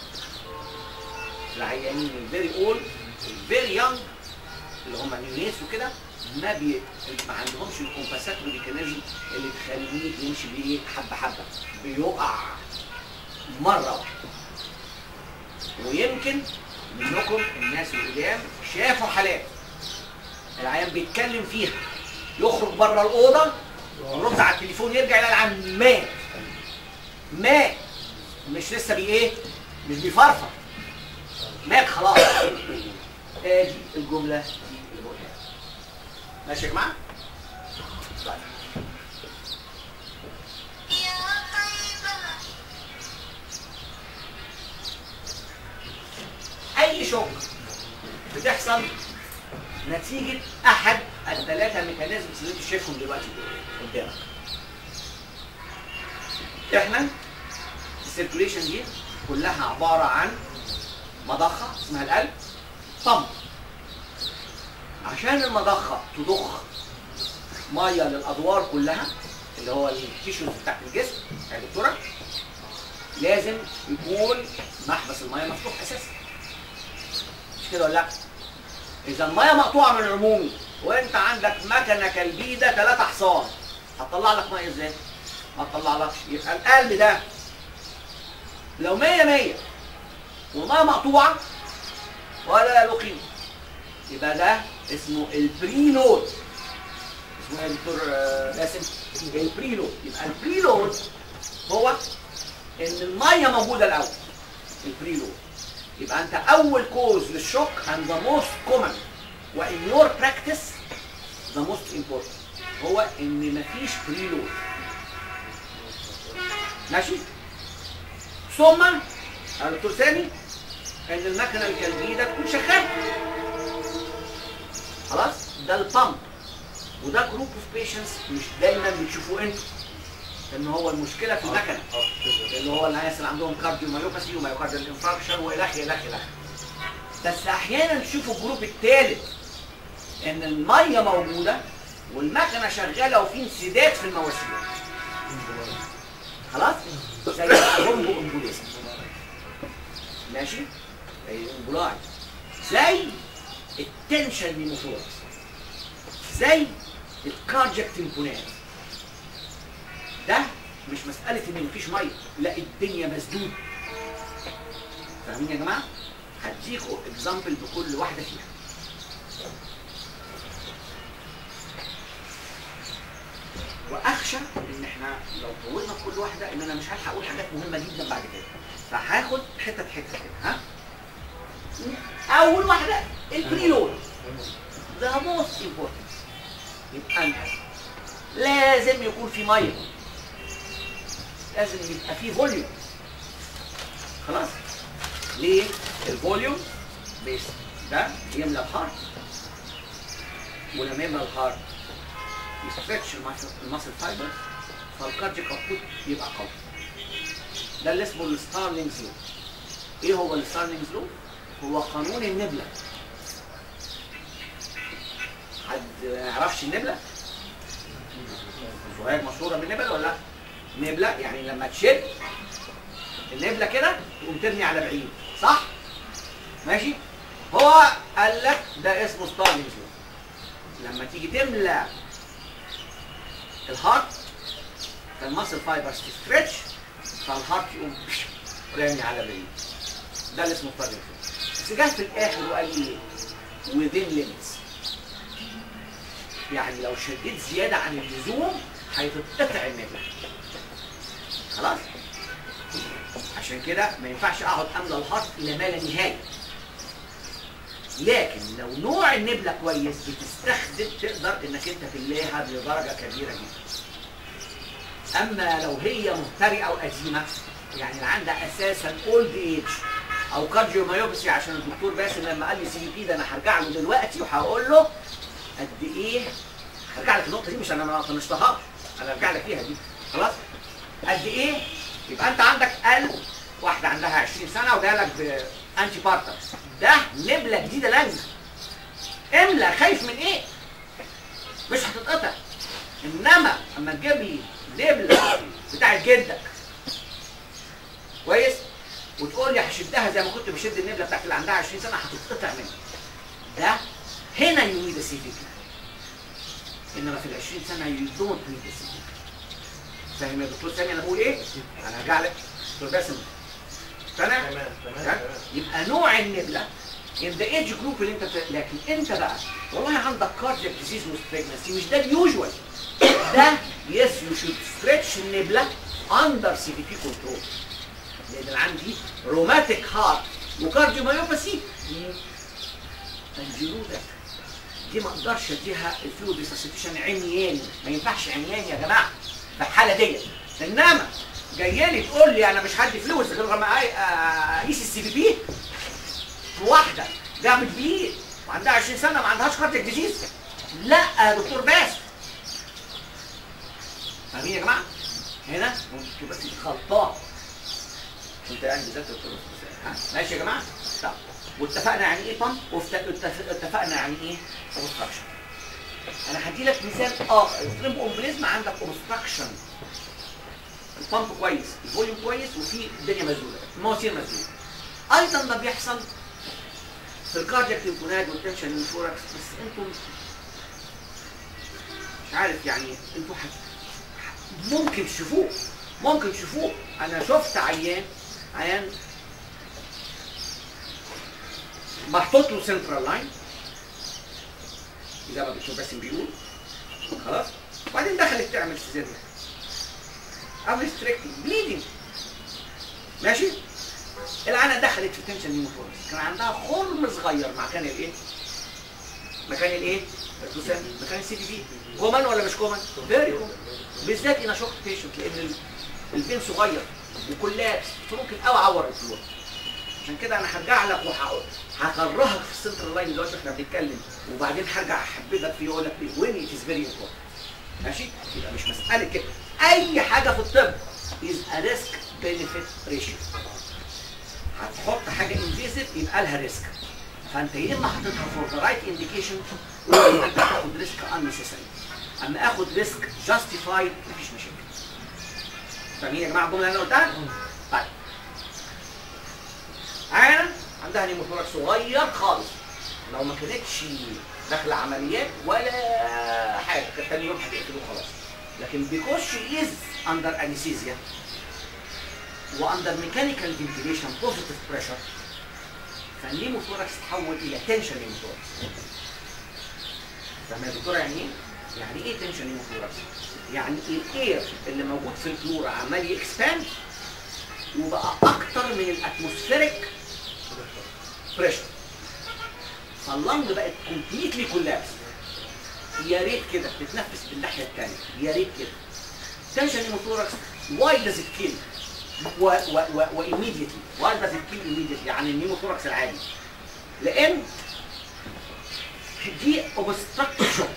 العيانين الفيري اولد الفيري يونج اللي هم نيونيس وكده ما بي ما عندهمش الكومباساتوري ميكانيزم اللي تخليه يمشي بيه حبه حبه بيقع مره واحده ويمكن منكم الناس القدام شافوا حالات العيان بيتكلم فيها يخرج بره الاوضه يرد على التليفون يرجع يلاقي العيان مات مات مش لسه بي ايه مش بيفرفر مات خلاص ادي الجمله دي اللي بقولها ماشي يا جماعه طيب اي شغل بتحصل نتيجه احد الثلاثه ميكانيزمز اللي انت شايفهم دلوقتي قدامك احنا السيركوليشن دي كلها عباره عن مضخه اسمها القلب طمب عشان المضخه تضخ ميه للادوار كلها اللي هو التيشوز بتاعت الجسم يا دكتوره لازم يكون محبس الميه مفتوح اساسا مش كده ولا لا؟ اذا الميه مقطوعه من العمومي وانت عندك مكنه كالبيده ثلاثة حصان هتطلع لك ميه ازاي؟ ما تطلعلكش يبقى القلب ده لو 100 100 والميه مقطوعه ولا له قيمه يبقى ده اسمه البري لود اسمه ايه يا دكتور آه، باسم؟ البري لود يبقى البري لود هو ان الميه موجوده الاول البري لود يبقى انت اول كوز للشوك and the most common وان your practice the most important هو ان مفيش بري لود ماشي ثم يا دكتور سامي ان المكنه الجلديه تكون شغاله خلاص ده البامب وده جروب اوف بيشنتس مش دايما بتشوفوه انتوا ان هو المشكله في المكنه اللي هو الناس اللي عندهم كارديو مايوباثي ومايوكارديال انفاركشن والخ الخ الخ بس احيانا تشوفوا الجروب الثالث ان الميه موجوده والمكنه شغاله وفي انسداد في المواسير خلاص زي الرومبو امبوليزم ماشي زي الامبولاي زي التنشن نيموثوركس زي الكارجك تمبونات ده مش مسألة إن مفيش مية، لا الدنيا مسدود. فاهمين يا جماعة؟ هديكوا اكزامبل بكل واحدة فيها. وأخشى إن إحنا لو طولنا في كل واحدة إن أنا مش هلحق أقول حاجات مهمة جدا بعد كده. فهاخد حتت حتت كده ها؟ أول واحدة البريلود. ده موست امبورتنت. يبقى أنت لازم يكون في ميه لازم يبقى في فوليوم خلاص ليه الفوليوم بيس ده يملى الهارت ولما يملى الهارت يسترتش الماسل فايبر فالكارديك اوتبوت يبقى قوي ده اللي اسمه الستارلينجز لو ايه هو الستارلينجز لو هو قانون النبله حد ما يعرفش النبله زهير مشهوره بالنبل ولا لا؟ نبله يعني لما تشد النبله كده تقوم ترمي على بعيد صح؟ ماشي؟ هو قال لك ده اسمه ستارلينج لما تيجي تملى الهارت فالماسل فايبرز تستريتش فالهارت يقوم رامي على بعيد ده اللي اسمه ستارلينج بس جه في الاخر وقال ايه؟ within limits يعني لو شديت زياده عن اللزوم هيتقطع النبله خلاص عشان كده ما ينفعش اقعد املى الهارت الى ما لا نهايه لكن لو نوع النبله كويس بتستخدم تقدر انك انت تملاها لدرجه كبيره جدا اما لو هي مهترئه وقديمه يعني اللي عندها اساسا اولد ايج او كارديو مايوبسي عشان الدكتور باسم لما قال لي سي بي ده انا هرجع له دلوقتي وهقول له قد ايه هرجع لك النقطه دي مش انا ما طنشتهاش انا هرجع لك فيها دي خلاص قد ايه يبقى انت عندك قلب واحده عندها 20 سنه وجايه لك بانتي بارتر ده نبله جديده لازمه املى خايف من ايه مش هتتقطع انما اما تجيب لي نبله بتاعت جدك كويس وتقول لي هشدها زي ما كنت بشد النبله بتاعت اللي عندها 20 سنه هتتقطع مني ده هنا يو نيد سي في انما في ال 20 سنه يو دونت نيد سي في فاهم يا دكتور سامي انا بقول ايه؟ انا هرجع لك دكتور باسم تمام؟ تمام تمام تمام؟ تمام يبقى نوع النبله in the age group اللي انت بت... لكن انت بقى والله عندك كاردياك ديزيز وستريجنسي مش ده اليوجوال ده يس يو شود ستريتش النبله اندر سي في بي كنترول لان اللي عندي روماتيك هارت وكارديوميوباثي الجيرودة دي ما اقدرش اديها الفلويد ريسسيتيشن عمياني ما ينفعش عمياني يا جماعه في الحاله ديت انما جايه لي تقول لي انا مش هدي فلوس غير لما أي- اقيس السي بي بي واحده جابت بيه وعندها 20 سنه ما عندهاش كاردياك ديزيز لا يا دكتور باس فاهمين يا جماعه؟ هنا ممكن تبقى في خلطان انت يعني ذات دكتور ها ماشي يا جماعه؟ طب واتفقنا يعني ايه بامب واتفقنا يعني ايه اوبستراكشن انا هدي لك مثال اه التريم اومبليزم عندك اوبستراكشن البامب كويس الفوليوم كويس وفي الدنيا مسدوده المواسير مسدوده ايضا ده بيحصل في الكاردياك تمبونات والتنشن الفوركس بس انتم مش عارف يعني انتوا حت... ممكن تشوفوه ممكن تشوفوه انا شفت عيان عيان محطوط له سنترال لاين زي ما الدكتور باسم بيقول خلاص وبعدين دخلت تعمل سيزيريان او ريستريكتنج بليدنج ماشي العانه دخلت في تنشن نيموفورس كان عندها خرم صغير مكان الايه؟ مكان الايه؟ الدوسان مكان السي دي بي كومان ولا مش كومان؟ فيري كومان بالذات انا شفت بيشنت لان ال- البين صغير وكلابس فممكن قوي اعور الفلور عشان كده انا هرجع لك وهقول هكرهك في السنترال لاين دلوقتي احنا بنتكلم وبعدين هرجع احببك فيه واقول لك وين ات از فيري امبورتنت ماشي يبقى مش مساله كده اي حاجه في الطب از ا ريسك بينيفيت ريشيو هتحط حاجه انفيزيف يبقى لها ريسك فانت يا اما حاططها فور ذا رايت انديكيشن ولا انت تاخد ريسك unnecessary اما اخد ريسك جاستيفايد مفيش مشاكل فاهمين يا جماعه الجمله اللي انا قلتها؟ طيب عينه عندها نيموثوركس صغير خالص لو ما كانتش داخله عمليات ولا حاجه كان تاني يوم هتقتله خلاص لكن بيكوش از اندر انستيزيا واندر ميكانيكال فنتيليشن بوزيتيف بريشر فالنيموثوركس تحول الى تنشن نيموثوركس فاهم يا دكتوره يعني ايه؟ يعني ايه تنشن نيموثوركس؟ يعني الاير اللي موجود في الفلورا عمال يكسباند وبقى اكتر من الاتموسفيريك بريشر فاللنج بقت كومبليتلي كولابس يا ريت كده تتنفس بالناحيه الثانيه يا ريت كده تنشن نيموثوركس واي داز ات كيل و و و وايميديتلي واي داز ات كيل ايميديتلي يعني النيموثوركس العادي لان دي اوبستراكتيف شوك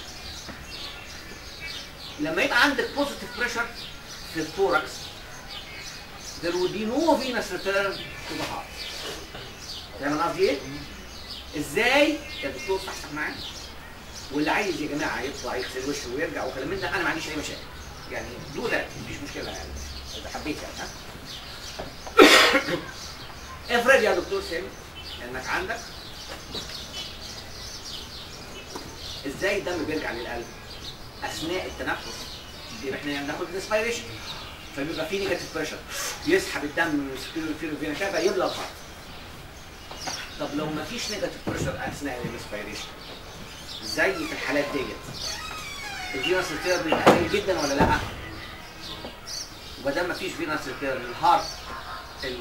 لما يبقى عندك بوزيتيف بريشر في الثوركس there will be no venous return to the heart فاهم انا قصدي ايه؟ ازاي يا دكتور صحصح معايا واللي عايز يا جماعه يطلع يغسل وشه ويرجع وكلام من ده انا ما عنديش اي مشاكل يعني دو ده مفيش مشكله يعني اذا حبيت يعني ها افرض يا دكتور سامي انك عندك ازاي الدم بيرجع للقلب اثناء التنفس يبقى احنا بناخد انسبيريشن فبيبقى في نيجاتيف بريشر يسحب الدم من السبيرو فيرو فينا كذا يملى الهارت طب لو ما فيش نيجاتيف بريشر اثناء الانسبيريشن زي في الحالات ديت الفيروس ريتيرن بيبقى قليل جدا ولا لا؟ وما دام ما فيش فيروس ريتيرن الهارت ال...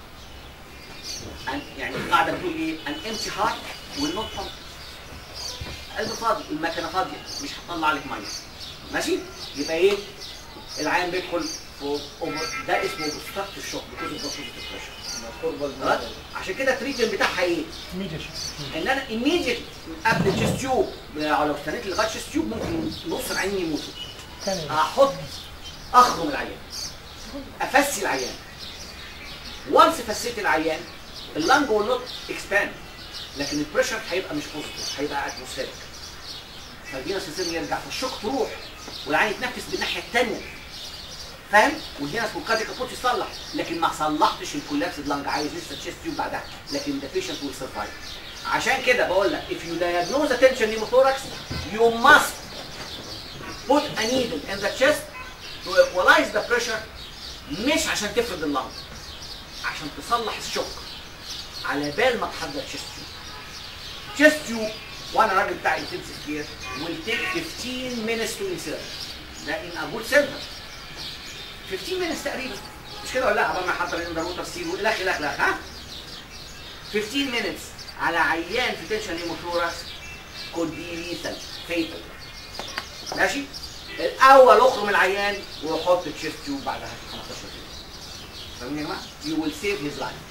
أن- يعني القاعده بتقول ايه؟ ان امتي هارت والنوت بامب قلب فاضي المكنه فاضيه مش هتطلع لك ميه ماشي؟ يبقى ايه؟ العيان بيدخل في أوفر- ده اسمه اوبستراكتيف شوك بيكوز اوف بوزيتيف بريشر خلاص؟ عشان كده التريتمنت بتاعها ايه؟ ان انا immediate قبل الشيست تيوب لو استنيت لغايه الشيست تيوب ممكن نص العيان يموتوا احط اخرم العيان افسي العيان وانس فسيت العيان اللنج will not expand لكن البريشر هيبقى مش بوزيتيف هيبقى اتموسفيريك فالفينس سيستم يرجع فالشوك تروح والعين يتنفس بالناحيه الثانيه فاهم والفينس والكاردياك ابروتش يصلح لكن ما صلحتش الكولابس لانج عايز لسه تشيست تيوب بعدها لكن the patient will survive عشان كده بقول لك if you diagnose a tension pneumothorax you must put a needle in the chest to equalize the pressure مش عشان تفرد اللنج عشان تصلح الشوك على بال ما تحضر chest tube chest tube وانا راجل بتاع intensive care will take 15 minutes to insert ده in a good center 15 minutes تقريبا مش كده ولا لا قبل ما يحضر الاندروتر سيل والى اخره الى اخره ها 15 minutes على عيان في تنشن هيموثوركس could be lethal fatal ماشي الاول اخرج من العيان وحط الشيست تيوب بعدها في 15 دقيقه فاهمين يا جماعه؟ you will save his life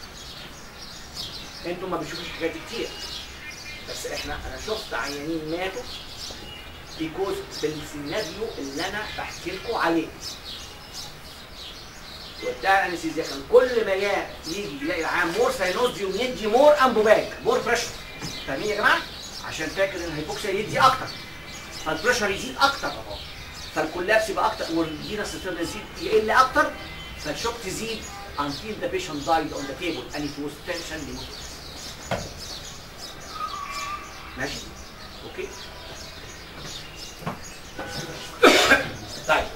انتوا ما بتشوفوش الحاجات دي كتير بس احنا انا شفت عيانين ماتوا بيكوز بالسيناريو اللي انا بحكي لكم عليه وبتاع الانستيزيا كان كل ما يا- يجي يلاقي العام مور ساينوزيوم يدي مور امبوباج مور بريشر فاهمين يا جماعه؟ عشان فاكر ان الهيبوكسيا يدي اكتر فالبريشر يزيد اكتر فالكولابس يبقى اكتر والفينس سيستم يزيد يقل اكتر فالشوك تزيد until the patient died on the table and it was tension pneumothorax. ماشي؟ اوكي؟ طيب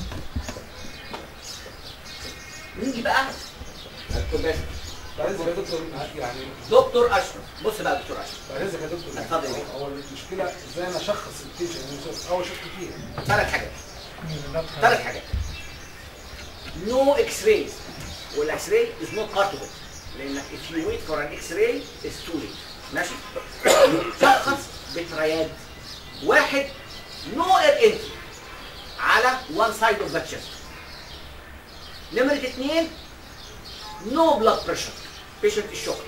نيجي بقى الكولابس بعد اذنك يا دكتور يعني دكتور اشرف بص بقى يا دكتور اشرف بعد اذنك يا دكتور اتفضل يا بيه. هو المشكله ازاي انا اشخص التنشن اول شفت فيها ثلاث حاجات ثلاث حاجات نو اكس رايز والاكس راي از نوت بارت اوف لانك if you wait for an x ray it's too late ماشي شخص بترياد واحد نو اير انتري على one side of the chest نمرة اثنين نو بلاد بريشر بيشنت الشوك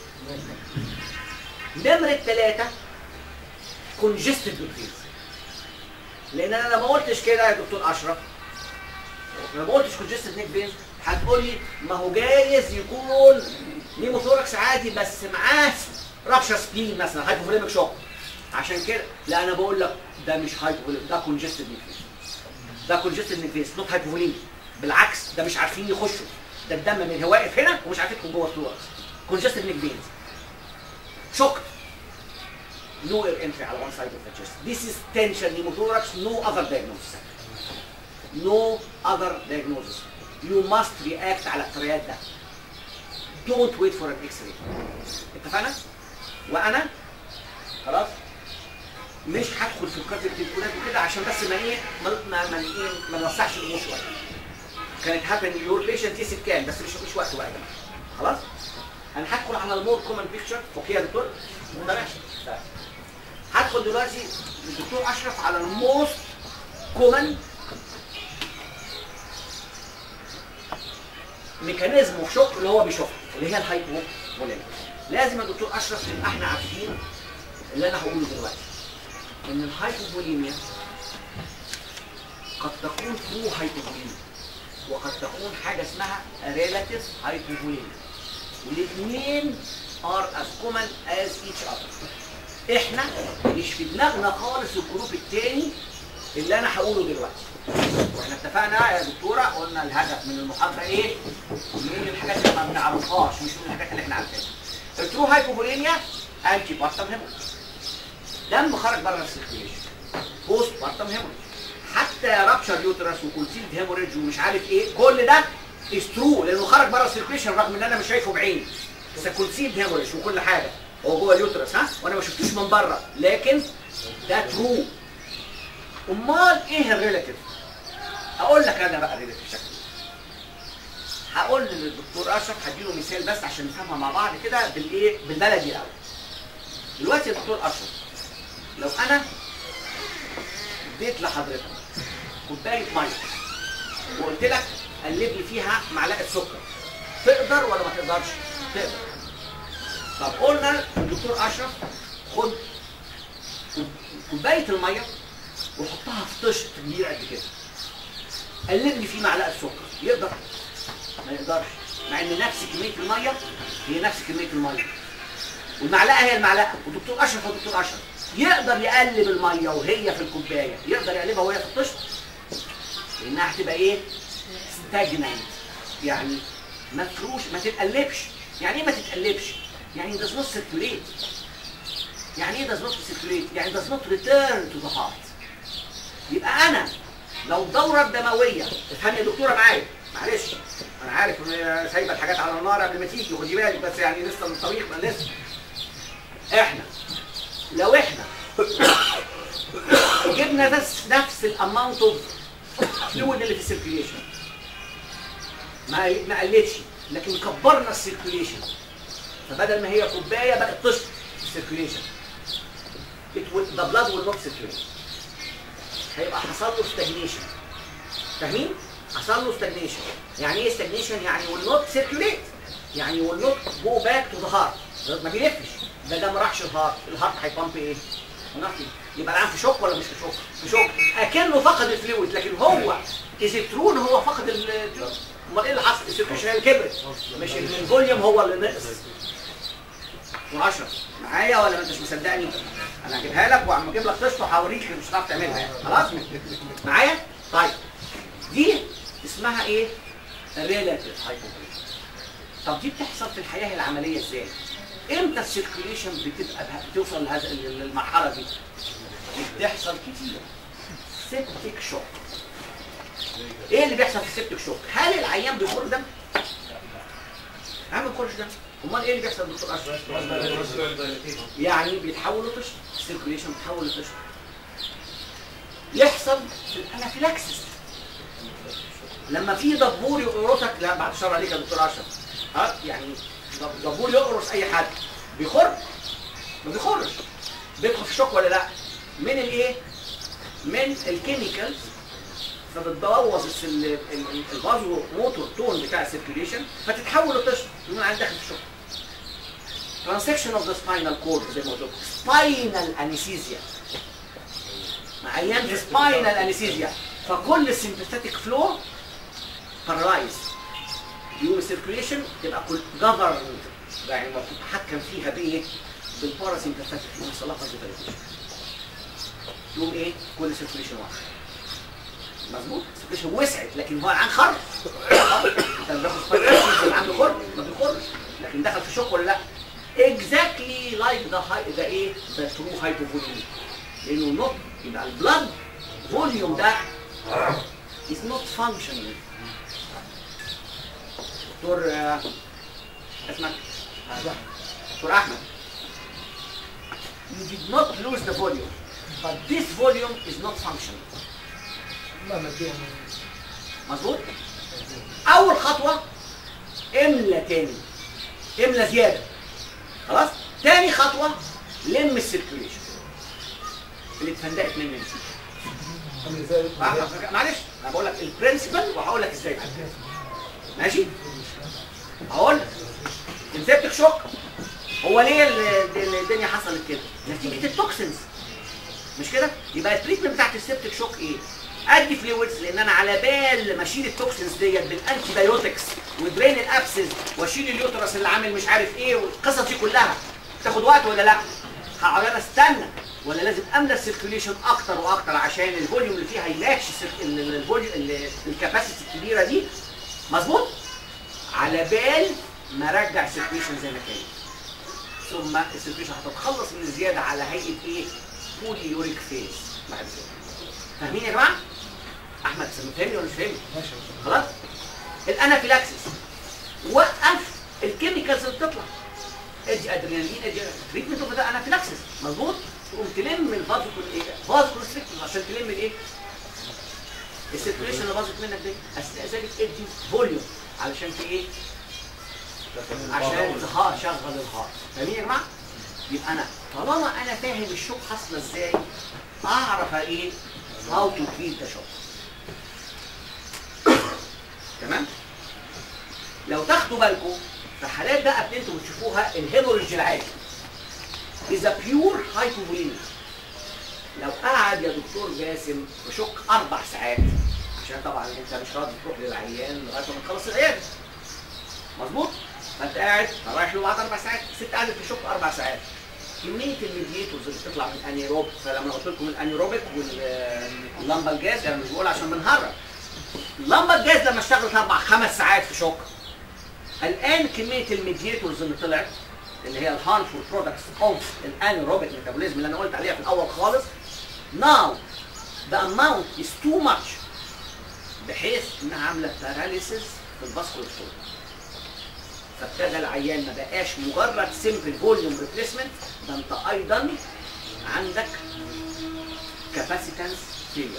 نمرة ثلاثة congested disease لان انا ما قلتش كده يا دكتور اشرف انا ما قلتش congested neck veins هتقول لي ما هو جايز يكون نيموثوركس عادي بس معاه رابشر سبلين مثلا هايبوفوليميك شوك عشان كده لا انا بقول لك ده مش هايبوفوليميك ده congested neck veins ده congested neck veins نوت هايبوفوليميك بالعكس ده مش عارفين يخشوا ده الدم من هو واقف هنا ومش عارف يدخل جوه الثوركس congested neck veins شوك no air entry على one side of the chest. This is tension pneumothorax, no other diagnosis. No other diagnosis. You must react على التريات ده. Don't wait for an X-ray. اتفقنا؟ وأنا خلاص مش هدخل في الكارت التليفونات وكده عشان بس ما ايه ما ما ما, إيه ما نوسعش الامور شويه. كانت هابن يور بيشنت يسيب كام بس مش مش وقت بقى يا جماعه. خلاص؟ انا هدخل على المور كومن بيكتشر اوكي يا دكتور؟ تمام؟ طيب. هدخل دلوقتي للدكتور اشرف على الموست كومن ميكانيزم اوف شوك اللي هو بيشوفها اللي هي الهايبوفوليميك لازم يا دكتور اشرف نبقى احنا عارفين اللي انا هقوله دلوقتي ان الهايبوفوليميا قد تكون ترو هايبوفوليميا وقد تكون حاجه اسمها ريلاتيف هايبوفوليميا والاثنين are as common as each other احنا مش في دماغنا خالص الجروب الثاني اللي انا هقوله دلوقتي واحنا اتفقنا يا دكتوره قلنا الهدف من المحاضره ايه؟ نقول الحاجات اللي ما بنعرفهاش مش نقول الحاجات اللي احنا عارفينها الترو هايبوفوليميا انتي بارتم هيموريج دم خرج بره السيركيوليشن بوست بارتم هيموريج حتى رابشر يوترس وكونسيلد هيموريج ومش عارف ايه كل ده از ترو لانه خرج بره السيركيوليشن رغم ان انا مش شايفه بعيني بس كونسيلد هيموريج وكل حاجه هو جوه اليوترس ها وانا ما شفتوش من بره لكن ده ترو امال ايه الريلاتيف اقول لك انا بقى الريلاتيف شكله هقول للدكتور اشرف هديله مثال بس عشان نفهمها مع بعض كده بالايه بالبلدي الاول دلوقتي يا دكتور اشرف لو انا اديت لحضرتك كوبايه ميه وقلت لك قلب لي فيها معلقه سكر تقدر ولا ما تقدرش؟ تقدر طب قلنا الدكتور اشرف خد كوبايه الميه وحطها في طشت كبير قد كده قلب لي فيه معلقه سكر يقدر ما يقدرش مع ان نفس كميه الميه هي نفس كميه الميه والمعلقه هي المعلقه والدكتور اشرف هو الدكتور اشرف يقدر يقلب الميه وهي في الكوبايه يقدر يقلبها وهي في الطشت لانها هتبقى ايه ستاجنانت يعني مفروش ما تتقلبش يعني ايه ما تتقلبش يعني does not circulate يعني ايه does not circulate يعني does not return to the heart يبقى انا لو الدوره الدمويه افهمي يا دكتوره معايا معلش انا عارف ان هي سايبه الحاجات على النار قبل ما تيجي خدي بالك بس يعني لسه من الطريق ما لسه احنا لو احنا جبنا بس نفس الاماونت اوف فلويد اللي في السيركيليشن ما ما قلتش لكن كبرنا السيركيليشن فبدل ما هي كوبايه بقت طشت السيركيليشن ذا بلاد ويل نوت سيركيليت هيبقى حصل له ستاجنيشن فاهمين؟ حصل له ستاجنيشن يعني ايه ستاجنيشن؟ يعني will not circulate يعني will not go back to the heart ما بيلفش ده ده ما راحش الهارت الهارت هيبامب ايه؟ nothing يبقى العام في شوك ولا مش في شوك؟ في شوك اكنه فقد الفلويد لكن هو از ترو ان هو فقد الفلويد امال ايه اللي حصل؟ السيركيشن هي اللي كبرت مش إن الفوليوم هو اللي نقص و10 معايا ولا ما انتش مصدقني؟ انا هجيبها لك وعم اجيب لك قصه وهوريك مش هتعرف تعملها يعني خلاص؟ معايا؟ طيب دي اسمها ايه؟ ريلاتيف هايبوبوليزم طب دي بتحصل في الحياه العمليه ازاي؟ امتى السيركيوليشن بتبقى بتوصل لهذا للمرحله دي؟ دي بتحصل كتير سيبتيك شوك ايه اللي بيحصل في السيبتيك شوك؟ هل العيان بيخرج دم؟ عم بيخرج دم امال ايه اللي بيحصل يا دكتور اشرف؟ يعني بيتحول لطشت السيركيوليشن بيتحول لطشت يحصل في الانافيلاكسس لما في دبور يقرصك لا بعد الشر عليك يا دكتور اشرف ها يعني دب- دبور يقرص اي حد بيخر ما بيخرش بيدخل في شوك ولا لا من الايه من الكيميكالز فبتبوظ الس- ال- ال- ال- الفازو موتور تون بتاع السيركيوليشن فتتحول لطشت يقوم عندك داخل في شوك ترانسكشن اوف ذا سباينال كورد زي ما قلت لكم سباينال انستيزيا عيان في سباينال انستيزيا فكل السمباثيك فلو بارالايز يوم السيركيوليشن تبقى كل جفرند يعني ما بتتحكم فيها بايه؟ بالباراسمباثيك يوم يحصل لها فازوفاليزيشن يوم ايه؟ كل السيركيوليشن واحد مظبوط السيركيوليشن وسعت لكن هو العين خر انت لما بتاخد سباينال اللي عنده خر ما بيخرش لكن دخل في شوك ولا لا؟ exactly like the high the ايه the true hypovolemia لانه not يبقى البلاد فوليوم ده is not functioning دكتور آه، اسمك دكتور احمد you did not lose the volume but this volume is not functioning لا ماديا مظبوط اول خطوه املى تاني املى زياده خلاص تاني خطوه لم السيركيوليشن اللي اتفندقت مني دي. عامل زي مع- معلش انا بقول لك البرنسبل وهقول لك ازاي ماشي هقول لك السبتك شوك هو ليه ال- ال- الدنيا حصلت كده نتيجه التوكسينز مش كده يبقى التريتمنت بتاعت السبتك شوك ايه ادي فلويدز لان انا على بال ما اشيل التوكسينز ديت بالانتي بايوتكس ودرين الابسز واشيل اليوترس اللي عامل مش عارف ايه والقصص دي كلها تاخد وقت ولا لا هقعد انا استنى ولا لازم املى السيركيوليشن اكتر واكتر عشان الفوليوم اللي فيها يلاكش السير- ال- ال- الفوليوم ال- الكباسيتي الكبيره دي مظبوط على بال ما ارجع السيركيوليشن زي ما كانت ثم السيركيوليشن هتتخلص من الزياده على هيئه ايه بولي يوريك فيز بعد كده فاهمين يا جماعه احمد سامي فاهمني ولا مش فاهمني ماشي خلاص الانافيلاكسس وقف الكيميكالز اللي بتطلع ادي ادرينالين ادي تريتمنت اوف ده انافيلاكسس مظبوط تقوم تلم الفازو ايه فازو كونستريكتور عشان تلم الايه السيركيوليشن اللي باظت منك دي اثناء ذلك ادي فوليوم علشان في ايه عشان تها- شغل الهارت فاهمين يا جماعه يبقى انا طالما انا فاهم الشوك حاصله ازاي اعرف ايه هاو تو تريت ذا شوك تمام لو تاخدوا بالكم في حالات بقى اللي انتوا بتشوفوها الهيموريج العادي اذا بيور هايبوفوليميا لو قعد يا دكتور جاسم يشك اربع ساعات عشان طبعا انت مش راضي تروح للعيان لغايه ما تخلص العياده مظبوط فانت قاعد رايح له بعد اربع ساعات الست قعدت تشك اربع ساعات كميه الميدياتورز اللي بتطلع من الانيروب فلما قلت لكم الانيروبيك واللمبه الجاز انا مش بقول عشان بنهرب اللمبه الجاز لما اشتغلت اربع خمس ساعات في شوك الان كميه الميدياتورز اللي طلعت اللي هي الهارمفول برودكتس اوف الانيروبيك ميتابوليزم اللي انا قلت عليها في الاول خالص now the amount is too much بحيث انها عامله باراليسيس في الفاسكولار فلو فابتدى العيان ما بقاش مجرد سمبل فوليوم ريبليسمنت ده انت ايضا عندك كاباسيتانس فيلير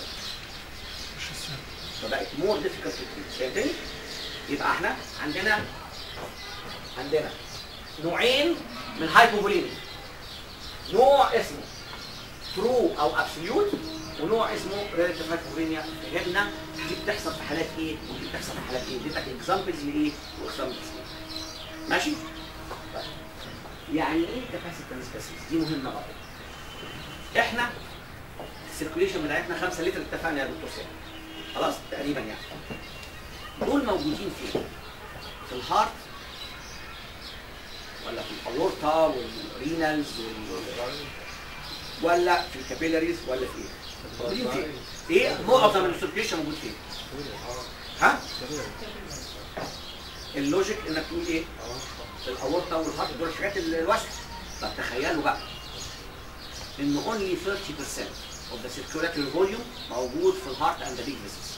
فبقت مور ديفيكالت فهمتني؟ يبقى احنا عندنا عندنا نوعين من هايبوفوليميا نوع اسمه ترو او ابسوليوت ونوع اسمه ريلاتيف هايبوفوليميا فهمنا دي بتحصل في حالات ايه ودي بتحصل في حالات ايه اديتك اكزامبلز لايه واكزامبلز لايه ماشي طيب. يعني ايه كاباسيتنس باسيس دي مهمه برضه احنا السيركوليشن بتاعتنا 5 لتر اتفقنا يا دكتور سامي خلاص تقريبا يعني دول موجودين فين في الهارت ولا في الاورتا والرينالز وال... ولا في الكابيلاريز ولا في ايه موجودين فين ايه معظم السيركوليشن موجود فين ها اللوجيك انك تقول ايه الاورطه والهارت دول الحاجات الوسط طب تخيلوا بقى ان only 30% of the circulatory volume موجود في الهارت and the big vessels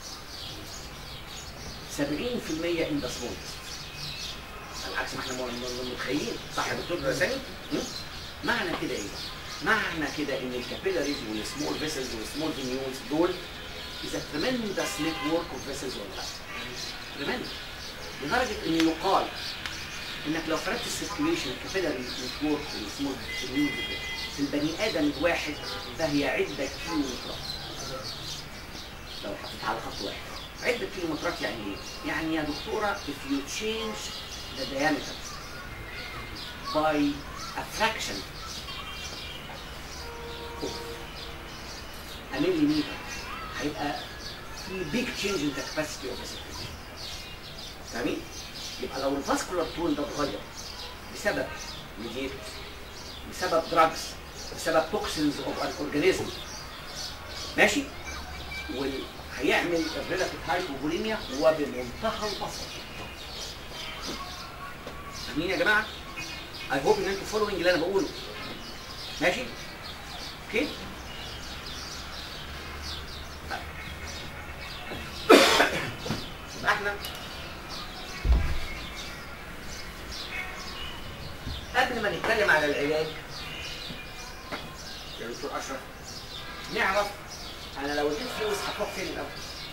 70% in the small vessels العكس ما احنا م- م- متخيلين صح يا دكتور سامي؟ م? معنى كده ايه؟ معنى كده ان الكابيلاريز والسمول فيسلز والسمول فينيولز دول is a tremendous network of vessels ولا لا؟ tremendous لدرجه ان يقال انك لو فرقت السيركيوليشن كابيلاري نتورك والسمول فينيولز في البني ادم الواحد فهي عده كيلومترات لو حطيتها على خط واحد عدة كيلومترات يعني ايه؟ يعني يا دكتورة if you change the diameter by a fraction of a millimeter هيبقى في big change in the capacity of the circulation. فاهمين؟ يبقى لو الفاسكولار تون ده اتغير بسبب ميديتورز بسبب دراجز بسبب توكسينز اوف الاورجانيزم ماشي؟ وهيعمل الريلاتيف هايبوبوليميا وبمنتهى البساطه. فاهمين يا جماعه؟ اي هوب ان انتوا فولوينج اللي انا بقوله. ماشي؟ اوكي؟ يبقى احنا قبل ما نتكلم على العلاج يا دكتور اشرف نعرف انا لو اديت فلوس هتروح فين الاول؟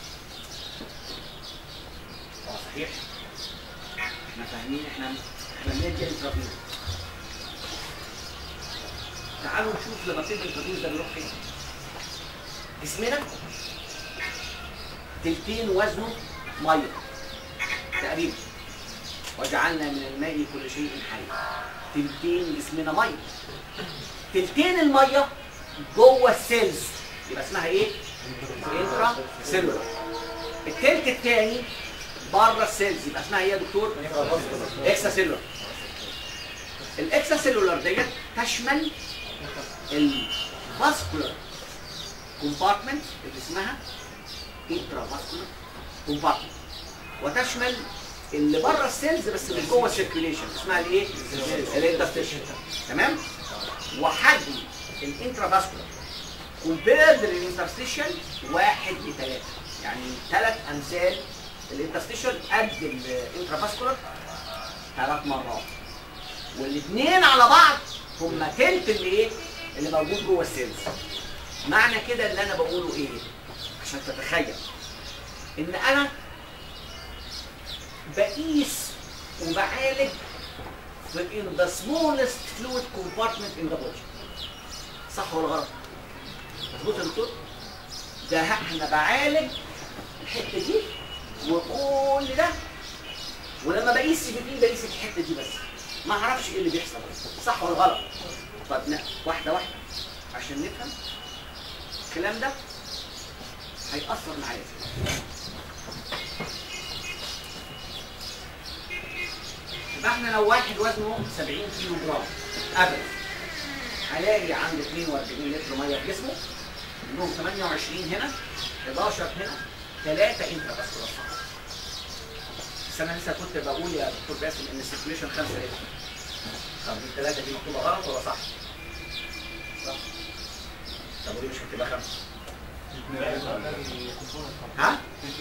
اه صحيح احنا فاهمين احنا احنا بندي انترافيوز تعالوا نشوف لما تدي الانترافيوز ده بيروح فين جسمنا تلتين وزنه ميه تقريبا وجعلنا من الماء كل شيء حي تلتين جسمنا ميه تلتين الميه جوه السيلز يبقى اسمها ايه؟ انترا سيلولر التلت الثاني بره السيلز يبقى اسمها ايه يا دكتور؟ اكسترا سيلولر الاكسترا سيلولر ديت تشمل الفاسكولار كومبارتمنت اللي اسمها انترا فاسكولار كومبارتمنت وتشمل اللي بره السيلز بس مش جوه السيركيوليشن اسمها الايه؟ الانترستيشن تمام؟ وحجم الانترا فاسكولار كومبيرد للانترستيشن واحد لثلاثه يعني ثلاث امثال الانترستيشن قد الانترافاسكولار ثلاث مرات والاثنين على بعض هم تلت اللي ايه؟ اللي موجود جوه السيلز معنى كده اللي انا بقوله ايه؟ عشان تتخيل ان انا بقيس وبعالج في in the smallest fluid compartment in the body صح ولا غلط؟ مظبوط يا دكتور؟ ده احنا بعالج الحته دي وكل ده ولما بقيس سي بي بقيس الحته دي بس ما اعرفش ايه اللي بيحصل صح ولا غلط؟ طب لا واحده واحده عشان نفهم الكلام ده هيأثر معايا يبقى احنا لو واحد وزنه 70 كيلو جرام ابدا هلاقي عنده 42 لتر ميه في جسمه منهم 28 هنا 11 هنا 3 انترا فاسكولار فقط بس انا لسه كنت بقول يا دكتور باسم ان السيركيوليشن 5 لتر طب الثلاثه دي مكتوبه غلط ولا صح؟ صح طب وليه مش هتبقى خمسه؟ ها؟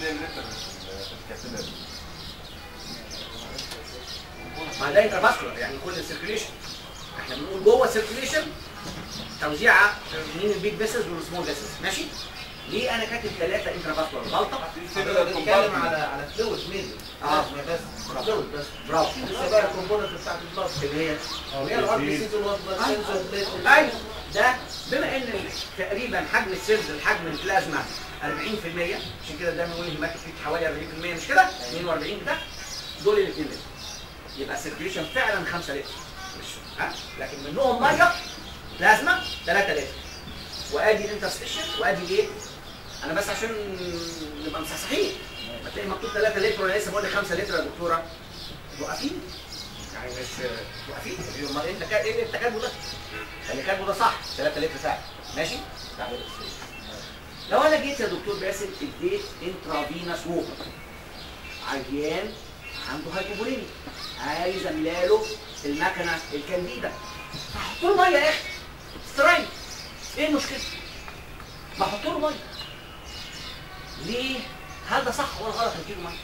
ما ده انترفاسكولار يعني كل السيركيوليشن احنا بنقول جوه السيركيوليشن توزيعها مين البيج فيسز والسمول فيسز ماشي؟ ليه انا كاتب ثلاثه انترفاسكولار غلطه؟ احنا بنتكلم على على فلويد ميدي اه. بس فلويد بس برافو لسه بقى الكومبوننت بتاعت البلاد اللي هي اللي هي الار بي سيز والبلاد ايوه ده بما ان تقريبا حجم السيلز الحجم البلازما 40% عشان كده دايما نقول الهيماتوكريت حوالي 40% مش كده 42 ده دول الاثنين لتر يبقى السيركيوليشن فعلا 5 لتر مش ها لكن منهم ميه بلازما 3 لتر وادي الانترستيشن وادي ايه انا بس عشان نبقى مصحصحين ما تلاقي مكتوب 3 لتر وانا لسه بقول لك 5 لتر يا دكتوره وقفين يعني مش وقفين امال انت كا- ايه اللي انت كاتبه ده؟ اللي كاتبه ده صح 3 لتر فعلا ماشي؟ تعال بس. لو انا جيت يا دكتور باسل اديت انترافينوس ووتر عيان عنده هايبوبوليميا عايز املاله المكنه الكانديدا احط له ميه يا اخي سترايك ايه المشكله؟ بحط له ميه ليه؟ هل ده صح ولا غلط اديله ميه؟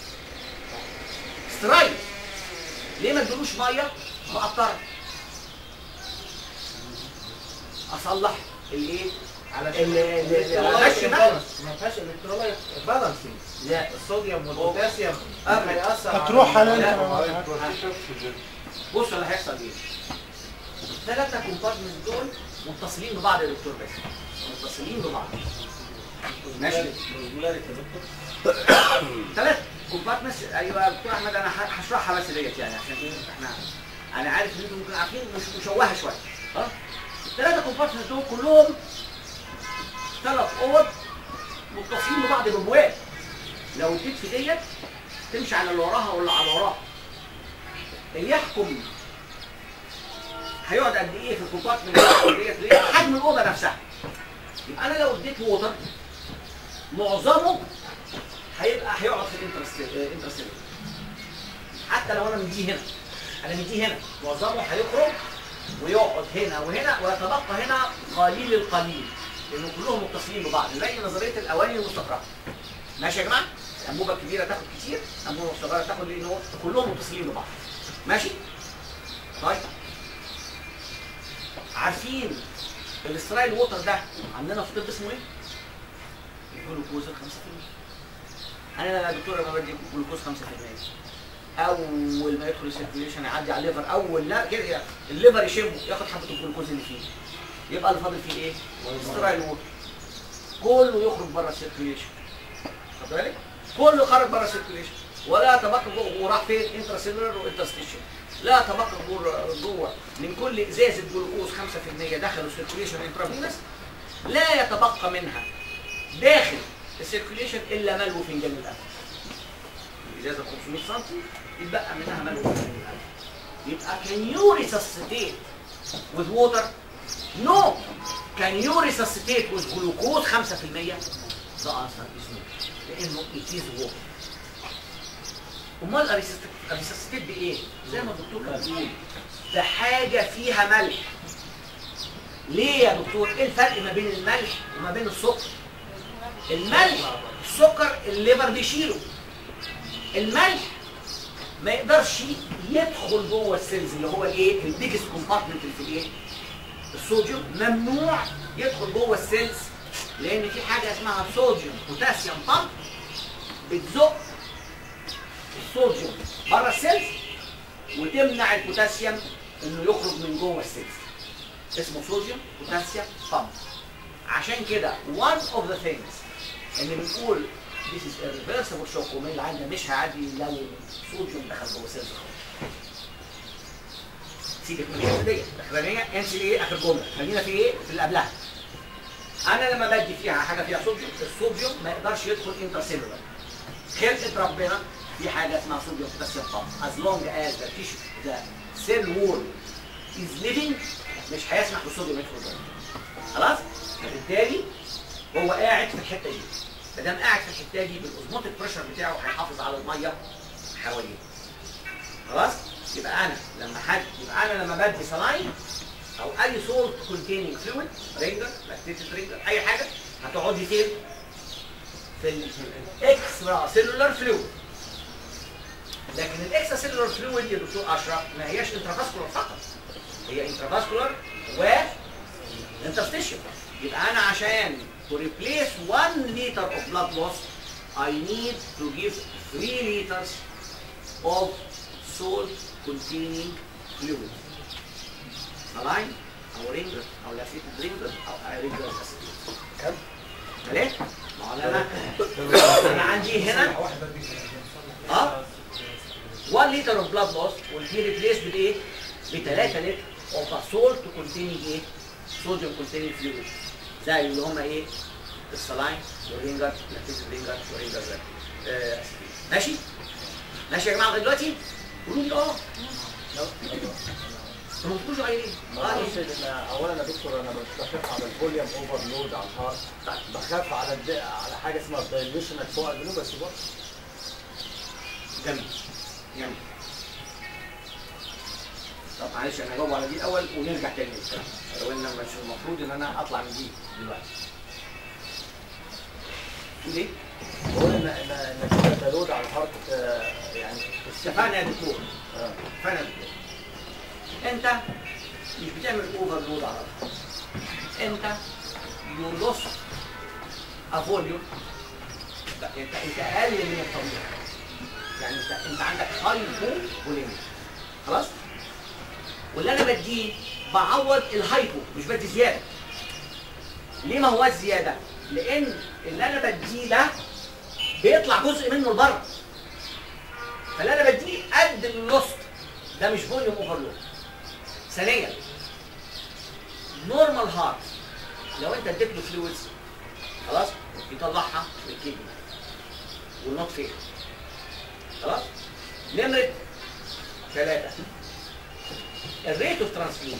سترايك ليه ما ادلوش ميه مقطره؟ اصلح الايه؟ على ال- ال- ال- المشي بقى. ما فيهاش الكترولايت بالانسنج لا الصوديوم والبوتاسيوم قبل. هيأثر على- هتروح على لا. انت بص اللي هيحصل ايه؟ ثلاثة كومبارتمنت دول متصلين ببعض يا دكتور بس متصلين ببعض ماشي ثلاث كومبارتمنتس ايوه يا دكتور احمد انا ه- هشرحها بس ديت يعني عشان ايه احنا انا عارف ان انتم ممكن عارفين مش مشوهه شويه ها الثلاثه كومبارتمنتس دول كلهم ثلاث اوض متصلين ببعض بابواب لو اديت في ديت تمشي على اللي وراها ولا على وراها اللي يحكم هيقعد قد ايه في الكومبارتمنت ديت ليه؟ حجم الاوضه نفسها يبقى انا لو اديت ووتر معظمه هيبقى هيقعد في الانترستيل حتى لو انا مديه هنا انا مديه هنا معظمه هيخرج ويقعد هنا وهنا ويتبقى هنا قليل القليل لانه كلهم متصلين ببعض زي نظريه الاواني المستقره ماشي يا جماعه انبوبه كبيره تاخد كتير انبوبه صغيره تاخد لانه كلهم متصلين ببعض ماشي طيب عارفين الاسترايل ووتر ده عندنا في الطب اسمه ايه؟ الجلوكوز ال 5% انا يا دكتور لما بدي جلوكوز 5% اول ما يدخل السيركيوليشن يعدي على الليفر اول لا كده يعني الليفر يشمه ياخد حبه الجلوكوز اللي فيه يبقى اللي فاضل فيه ايه؟ استرايل ووتر كله يخرج بره السيركيوليشن خد بالك؟ كله خرج بره السيركيوليشن ولا يتبقى جوه وراح فين؟ انترا سيلولر وانترستيشن لا يتبقى جوه جوه من كل ازازه جلوكوز 5% دخلوا السيركيوليشن انترافينس لا يتبقى منها داخل السيركيوليشن الا ملو فنجان القهوه الازازه 500 سم يتبقى منها ملو فنجان القهوه يبقى can you resuscitate with water no can you resuscitate with glucose 5% the answer is no لانه it is water امال اريسستيت بايه؟ زي ما الدكتور كان بيقول بحاجه فيها ملح ليه يا دكتور؟ ايه الفرق ما بين الملح وما بين السكر؟ الملح السكر الليفر بيشيله الملح ما يقدرش يدخل جوه السيلز اللي هو الايه؟ البيجست كومبارتمنت اللي في الايه؟ الصوديوم ممنوع يدخل جوه السيلز لان في حاجه اسمها صوديوم بوتاسيوم بامب بتزق الصوديوم بره السيلز وتمنع البوتاسيوم انه يخرج من جوه السيلز اسمه صوديوم بوتاسيوم بامب عشان كده one of the things ان بنقول this is a reversible shock ومن اللي عندنا مش هيعدي لو الصوديوم دخل جوه السيلز خالص سيبك من الحته ديت الاخرانيه انسي ايه اخر جمله خلينا في ايه في اللي قبلها انا لما بدي فيها حاجه فيها صوديوم الصوديوم ما يقدرش يدخل انترسيلولر خلقه ربنا في حاجه اسمها صوديوم بوتاسيوم بامب as long as the tissue the cell wall is living مش هيسمح بالصوديوم يدخل جوه خلاص فبالتالي هو قاعد في الحته دي ما دام قاعد في الحته دي بالاوزموتيك بريشر بتاعه هيحافظ على الميه حواليه خلاص يبقى انا لما حد يبقى انا لما بدي سلاين او اي سولت كونتيننج فلويد رينجر لاكتيتد رينجر اي حاجه هتقعدي فين؟ في الاكسترا سيلولار فلويد لكن الاكسترا سيلولار فلويد يا دكتور اشرف ما هياش انترافاسكولار فقط هي انترافاسكولار و انترستيشن يبقى انا عشان to replace 1 liter of blood loss I need to give 3 liters of salt containing fluid saline او رينجر او لاسيتد رينجر او رينجر اسيتد كم؟ ليه؟ ما هو انا انا عندي هنا واحدة دي اه 1 لتر اوف بلاد لوس والدي ريبليس بالايه؟ ب 3 لتر اوف سولت كونتيننج ايه؟ صوديوم كونتيننج فلويد زي اللي هم ايه؟ السلاين والرينجر لاكتيك رينجر والرينجر آه ماشي؟ ماشي يا جماعه لغايه دلوقتي؟ قولوا لي اه انتوا ما بتقولوش ايه؟ اه معلش إيه؟ إن اولا يا دكتور انا مش بخاف على الفوليوم اوفرلود على الهارت بخاف على الد... على حاجه اسمها الدايليشن فوق الجنوب بس برضه جميل جميل طب معلش انا هجاوب على دي الاول ونرجع تاني للكلام لو ان مش المفروض ان انا اطلع من دي دلوقتي تقول ايه؟ بقول ان ان ان كده ده لود على الهارت آه، يعني اتفقنا يا دكتور آه. اتفقنا يا دكتور انت مش بتعمل اوفر لود على الارض انت يو لوست ا فوليوم انت انت اقل من الطبيعي يعني انت انت عندك هايبو فوليميك خلاص واللي انا بديه بعوض الهايبو مش بدي زياده ليه ما هوش زياده لان اللي انا بديه ده بيطلع جزء منه لبره فاللي انا بديه قد اللوست ده مش فوليوم اوفرلود ثانيا نورمال هارت لو انت اديت له فلويدز خلاص يطلعها من الكدني والنوت فين خلاص نمرة ثلاثة الريت اوف ترانسفيوجن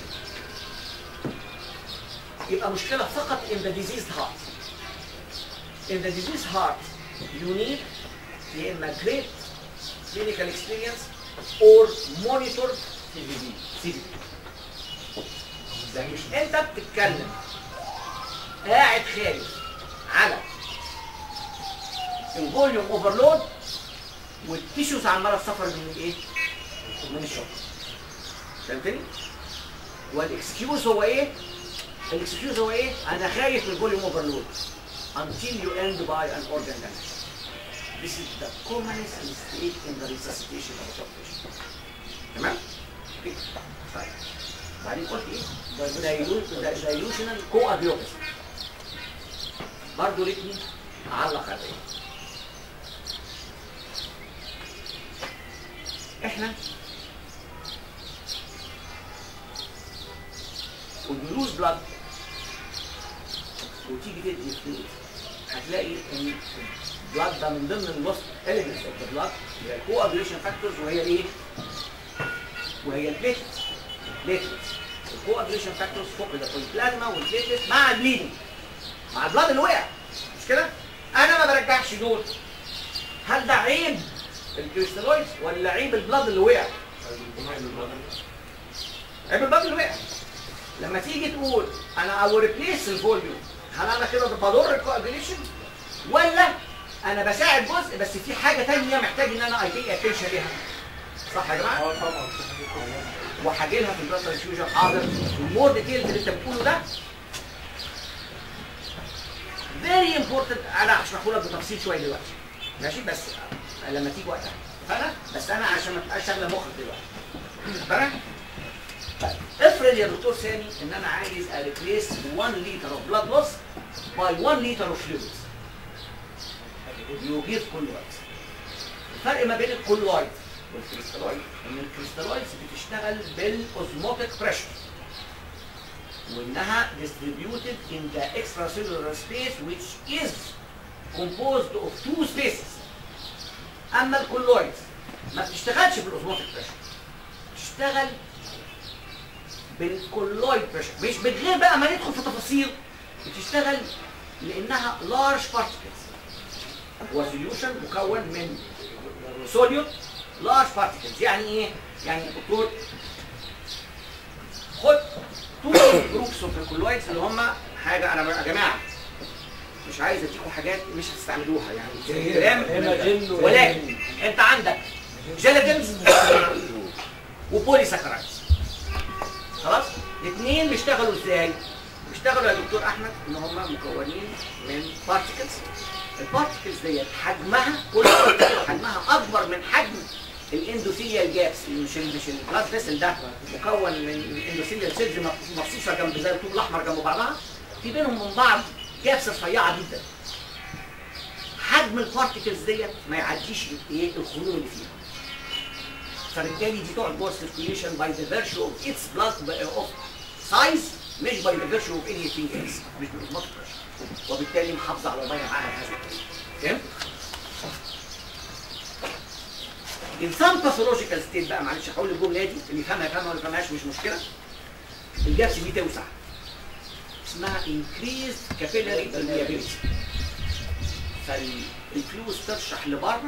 يبقى مشكلة فقط in the diseased heart in the diseased heart you need يا اما great clinical experience or monitor CVD CVD لكن انت بتتكلم قاعد خايف على الفوليوم اوفرلود والتيشوز عماله تسفر من الايه؟ من الشوك فهمتني؟ والاكسكيوز هو ايه؟ الاكسكيوز هو ايه؟ انا خايف من الفوليوم اوفرلود until you end by an organ damage. This is the commonest mistake in the resuscitation of a shock patient. تمام؟ اوكي طيب بعدين قلت ايه؟ دايلوشنال كو ابيوبس برضه ريتني اعلق على ايه؟ احنا والبلوز بلاد وتيجي تدي فلوس هتلاقي ان البلاد ده من ضمن الوسط elements اوف ذا بلاد هي الكو ابيوليشن فاكتورز وهي ايه؟ وهي البليتلتس البليتلتس الكو ابيوليشن فاكتورز فوق ده البلازما والبليتلتس مع البليدنج مع البلاد اللي وقع مش كده؟ انا ما برجعش دول هل ده عيب الكريستالويدز ولا عيب البلاد اللي وقع؟ عيب البلاد اللي وقع لما تيجي تقول انا او ريبليس الفوليوم هل انا كده بضر الكوابيليشن ولا انا بساعد جزء بس في حاجه ثانيه محتاج ان انا اي تيك اتنشن ليها صح يا جماعه؟ اه طبعا وهاجي لها في البلاد ترانسفيوجن حاضر المور ديتيلز اللي انت بتقوله ده فيري امبورتنت انا هشرحه لك بتفصيل شويه دلوقتي ماشي بس لما تيجي وقتها اتفقنا؟ بس انا عشان ما تبقاش شاغله مخك دلوقتي اتفقنا؟ طيب افرض يا دكتور سامي ان انا عايز اريبليس 1 لتر اوف بلاد لوس باي 1 لتر اوف فلويدز يو جيف كولويد الفرق ما بين الكولويد والكريستالويد ان الكريستالويدز بتشتغل بالاوزموتيك بريشر وانها distributed in the extracellular space which is composed of two spaces اما الكولويد ما بتشتغلش بالاوزموتيك بريشر بتشتغل بالكولويد بريشر مش من غير بقى ما ندخل في تفاصيل بتشتغل لانها لارج بارتكلز هو سوليوشن مكون من صوديوم لارج بارتكلز يعني ايه؟ يعني الدكتور خد تو جروبس اوف الكولويدز اللي هم حاجه انا يا جماعه مش عايز اديكم حاجات مش هتستعملوها يعني زي كلام هيماجين و- ولكن انت عندك جيلاتينز وبولي ساكرايدز خلاص الاثنين بيشتغلوا ازاي بيشتغلوا يا دكتور احمد ان هم مكونين من بارتكلز البارتكلز ديت حجمها كل particle حجمها اكبر من حجم الاندوثيليال جابس مش ال- مش البلاد فيسل ده مكون من اندوثيليال سيلز مرصوصه جنب زي الطوب الاحمر جنب بعضها في بينهم من بعض جابس رفيعه جدا حجم البارتكلز ديت ما يعديش ايه الخروم اللي فيها فبالتالي دي تقعد جوه السيركيوليشن باي ذا فيرتشو اوف اتس بلاد اوف سايز مش باي ذا فيرتشو اوف اني ثينج ايلس مش بالاوزموتيك بريشر وبالتالي محافظه على الميه معاها بهذا الطريقه فهمت؟ In some pathological state بقى معلش هقول الجمله دي اللي يفهمها يفهمها واللي ما يفهمهاش مش مشكله الجابس دي توسع اسمها increased capillary permeability فالفلوس ترشح لبره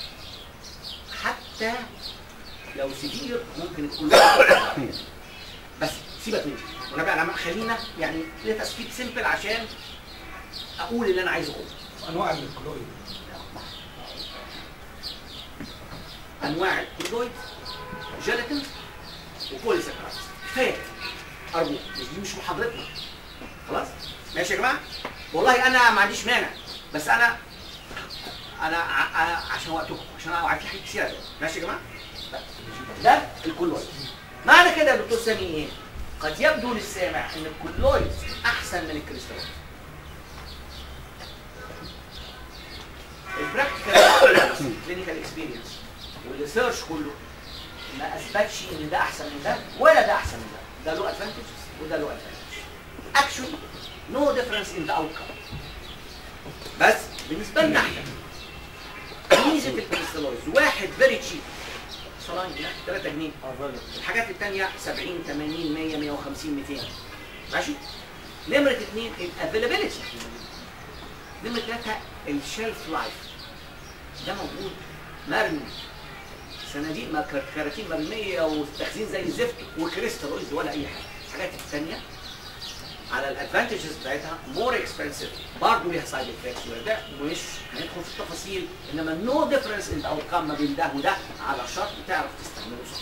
حتى لو سيفير ممكن يكون بس سيبك مني وانا بقى أنا خلينا يعني ليت سبيك سيمبل عشان اقول اللي انا عايز اقوله انواع من الكلويد انواع الكلويد جيلاتين وبوليساكرايدز كفايه ارجوك مش دي مش محاضرتنا خلاص ماشي يا جماعه والله انا ما عنديش مانع بس انا انا ع- ع- عشان وقتكم عشان انا عارف حاجات كتير ماشي يا جماعه ده الكلويد معنى كده يا دكتور سامي ايه قد يبدو للسامع ان الكلويد احسن من الكريستالويد البراكتيكال كلينيكال اكسبيرينس والريسيرش كله ما اثبتش ان ده احسن من ده ولا ده احسن من ده ده له ادفانتجز وده له ادفانتج اكشولي نو ديفرنس ان ذا اوتكم بس بالنسبه لنا احنا ميزه الكريستالويز واحد فيري تشيب صلاين 3 جنيه الحاجات الثانيه 70 80 100 150 200 ماشي نمره اثنين الافيلابيلتي نمره ثلاثه الشيلف لايف ده موجود مرمي صناديق ما- كر- كراتين مرميه وتخزين زي الزفت وكريستالويز ولا اي حاجه الحاجات الثانيه على الادفانتجز بتاعتها مور اكسبنسيف برضه ليها سايد افكتس وده مش هندخل في التفاصيل انما نو ديفرنس ان اوت كام ما بين ده وده على شرط تعرف تستعمله صح.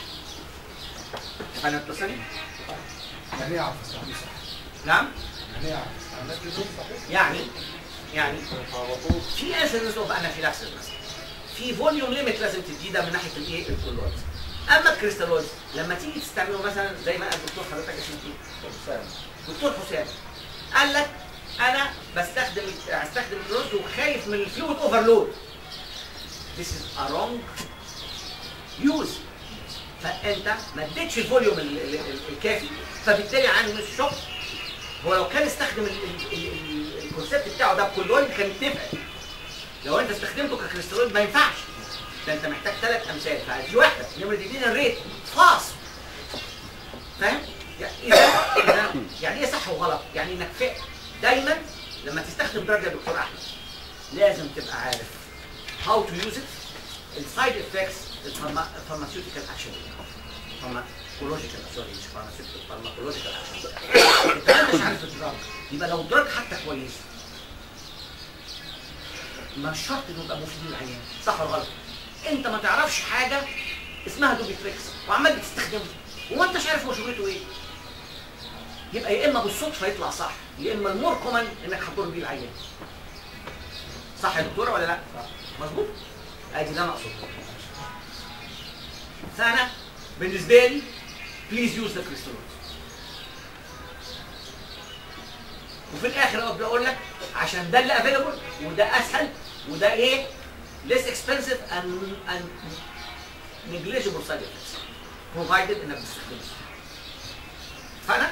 فانا التصريح يعني ايه اعرف استعمله صح؟ نعم يعني ايه اعرف استعمله بدون صحيح؟ يعني يعني في انسنس اوف انافيلاكسس مثلا في فوليوم ليميت لازم تديه ده من ناحيه الايه الكلويد اما الكريستالويد لما تيجي تستعمله مثلا زي ما قال الدكتور حضرتك اسمه ايه؟ دكتور حسام قال لك انا بستخدم هستخدم الرز وخايف من الفلويد اوفرلود This is a wrong use فانت ما اديتش الفوليوم ال- ال- ال- الكافي فبالتالي عامل مش شوك هو لو كان استخدم ال- ال- ال- ال- الكونسيبت بتاعه ده بكلويد كان اتفق لو انت استخدمته ككريستالويد ما ينفعش ده انت محتاج ثلاث امثال فدي واحده نمره اتنين الريت فاصل فاهم؟ يعني اذا اذا يعني ايه صح وغلط؟ يعني انك فعلا دايما لما تستخدم درجه يا دكتور احمد لازم تبقى عارف هاو تو يوز ات السايد افكتس الفارماسيوتيكال اكشن فارماكولوجيكال سوري مش فارماسيوتيكال فارماكولوجيكال اكشن انت ما انتش عارف الدراج يبقى لو الدراج حتى كويس مش شرط انه يبقى مفيد للعيان صح ولا غلط؟ انت ما تعرفش حاجه اسمها دوبيتريكس وعمال بتستخدمه وما انتش عارف هو شغلته ايه يبقى يا اما بالصدفه يطلع صح يا اما المور كومن انك هتضر بيه العيان صح يا دكتوره ولا لا؟ مظبوط؟ ادي ده مقصود فانا بالنسبه لي بليز يوز ذا كريستالويد وفي الاخر ابدا اقول لك عشان ده اللي افيلبل وده اسهل وده ايه less expensive and and negligible side effects provided انك بتستخدمه فانا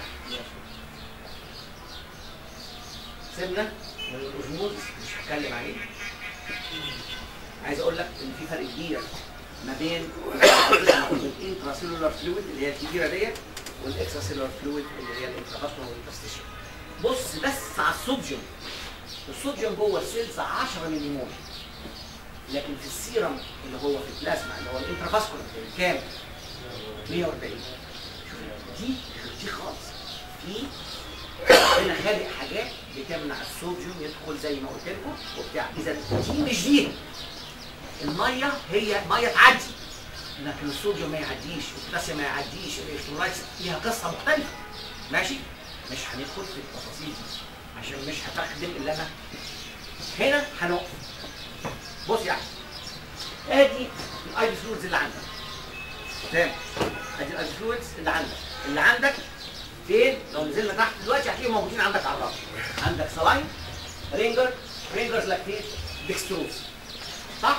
سيبنا من الاوزموز مش هتكلم عليه عايز اقول لك ان في فرق كبير ما بين الانتراسيلولار فلويد اللي هي الكبيره ديت والاكسترا سيلولار فلويد اللي هي الانترافاسكولار والانترستيشن بص بس على الصوديوم الصوديوم جوه السيلز 10 ملي مول لكن في السيرم اللي هو في البلازما اللي هو الانترافاسكولار كام 140 شوف دي دي خالص في هنا خالق حاجات بتمنع الصوديوم يدخل زي ما قلت لكم وبتاع اذا دي مش دي الميه هي ميه تعدي لكن الصوديوم ما يعديش البوتاسيوم ما يعديش الالكترولايتس ليها قصه مختلفه ماشي مش هندخل في التفاصيل دي عشان مش هتخدم الا انا هنا هنقف بص يا احمد ادي الاي فلويدز اللي عندك تمام ادي الاي فلويدز اللي عندك اللي عندك فين لو نزلنا تحت دلوقتي هتلاقيهم موجودين عندك على الرف عندك سلاين رينجر رينجرز لاكتيت ديكستروز صح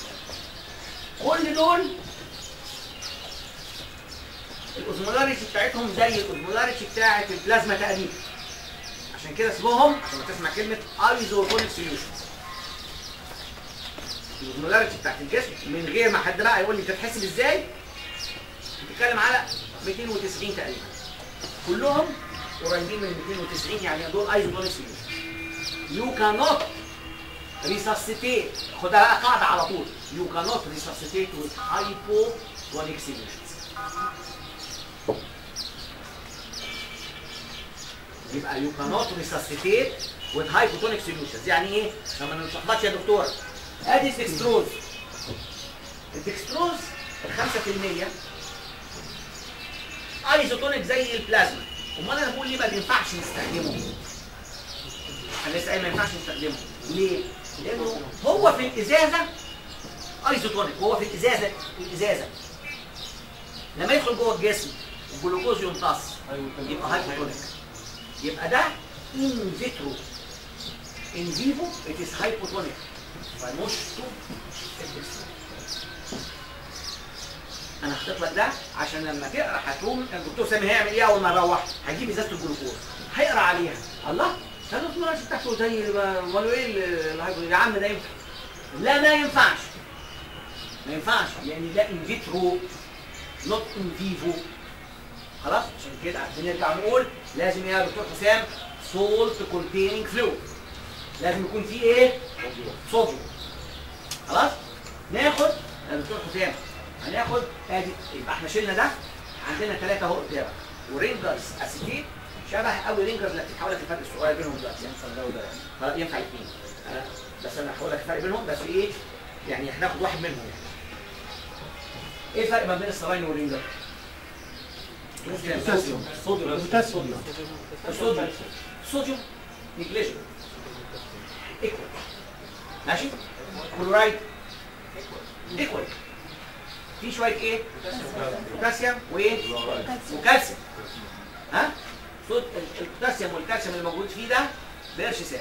كل دول الاوزمولاريتي بتاعتهم زي الاوزمولاريتي بتاعت البلازما تقريبا عشان كده اسمهم عشان ما تسمع كلمه ايزوتونيك سوليوشنز الاوزمولاريتي بتاعت الجسم من غير ما حد بقى يقول لي بتتحسب ازاي بتتكلم على 290 تقريبا كلهم قريبين من 290 يعني دول ايزوتونيك سوليوشنز يو كانوت ريساسيتيت خدها بقى قاعده على طول يو كانوت ريساسيتيت وذ هايبوتونيك سوليوشنز يبقى يو كانوت ريساسيتيت وذ هايبوتونيك سوليوشنز يعني ايه؟ لما ما نتلخبطش يا دكتوره ادي الدكستروز الدكستروز 5% ايزوتونيك زي البلازما امال انا بقول ليه ما بينفعش نستخدمه انا لسه قايل ما ينفعش نستخدمه ليه؟ لانه هو في الازازه ايزوتونيك هو في الازازه الازازه لما يدخل جوه الجسم الجلوكوز يمتص يبقى هايبوتونيك يبقى ده ان فيترو ان فيفو ات از هايبوتونيك فمش انا حاطط لك ده عشان لما تقرا هتقوم الدكتور سامي هيعمل ايه اول ما يروح هيجيب ازازه الجلوكوز هيقرا عليها الله ده الدكتور بتاعته زي امال ايه اللي هيقول يا عم ده ينفع لا ما ينفعش ما ينفعش يعني ده ان فيترو نوت ان فيفو خلاص عشان كده بنرجع نقول لازم يا دكتور حسام سولت كونتيننج فلويد لازم يكون فيه ايه؟ صوديوم خلاص؟ ناخد يا دكتور حسام هناخد ادي يبقى احنا شلنا ده عندنا ثلاثه اهو قدامك ورينجرز اسيتيت شبه قوي رينجرز لكن هقول لك الفرق الصغير بينهم دلوقتي ينفع ده وده خلاص ينفع الاثنين بس انا هقول لك الفرق بينهم بس ايه؟ يعني هناخد واحد منهم يعني ايه الفرق ما بين السلاين والرينجر؟ الصوديوم الصوديوم الصوديوم الصوديوم نيجليجن ايكوال ماشي كلورايد ايكوال في شويه ايه بوتاسيوم وايه وكالسيوم ها صوت البوتاسيوم والكالسيوم اللي موجود فيه ده بقرش ثابت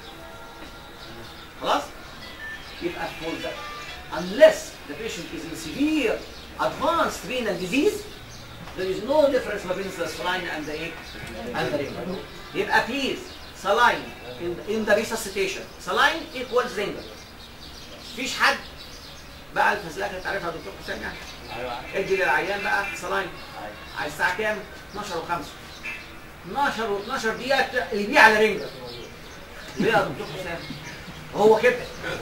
خلاص يبقى for that unless the patient is in severe advanced renal disease there is no difference between the saline and the and the renal يبقى please saline in, in the resuscitation saline equals renal مفيش حد بقى الفزلكه انت عارفها يا دكتور حسام يعني ادي للعيان بقى سلاين على الساعه كام 12 و5 12 و12 دقيقه يبيع على رينجر ليه يا دكتور حسام هو كده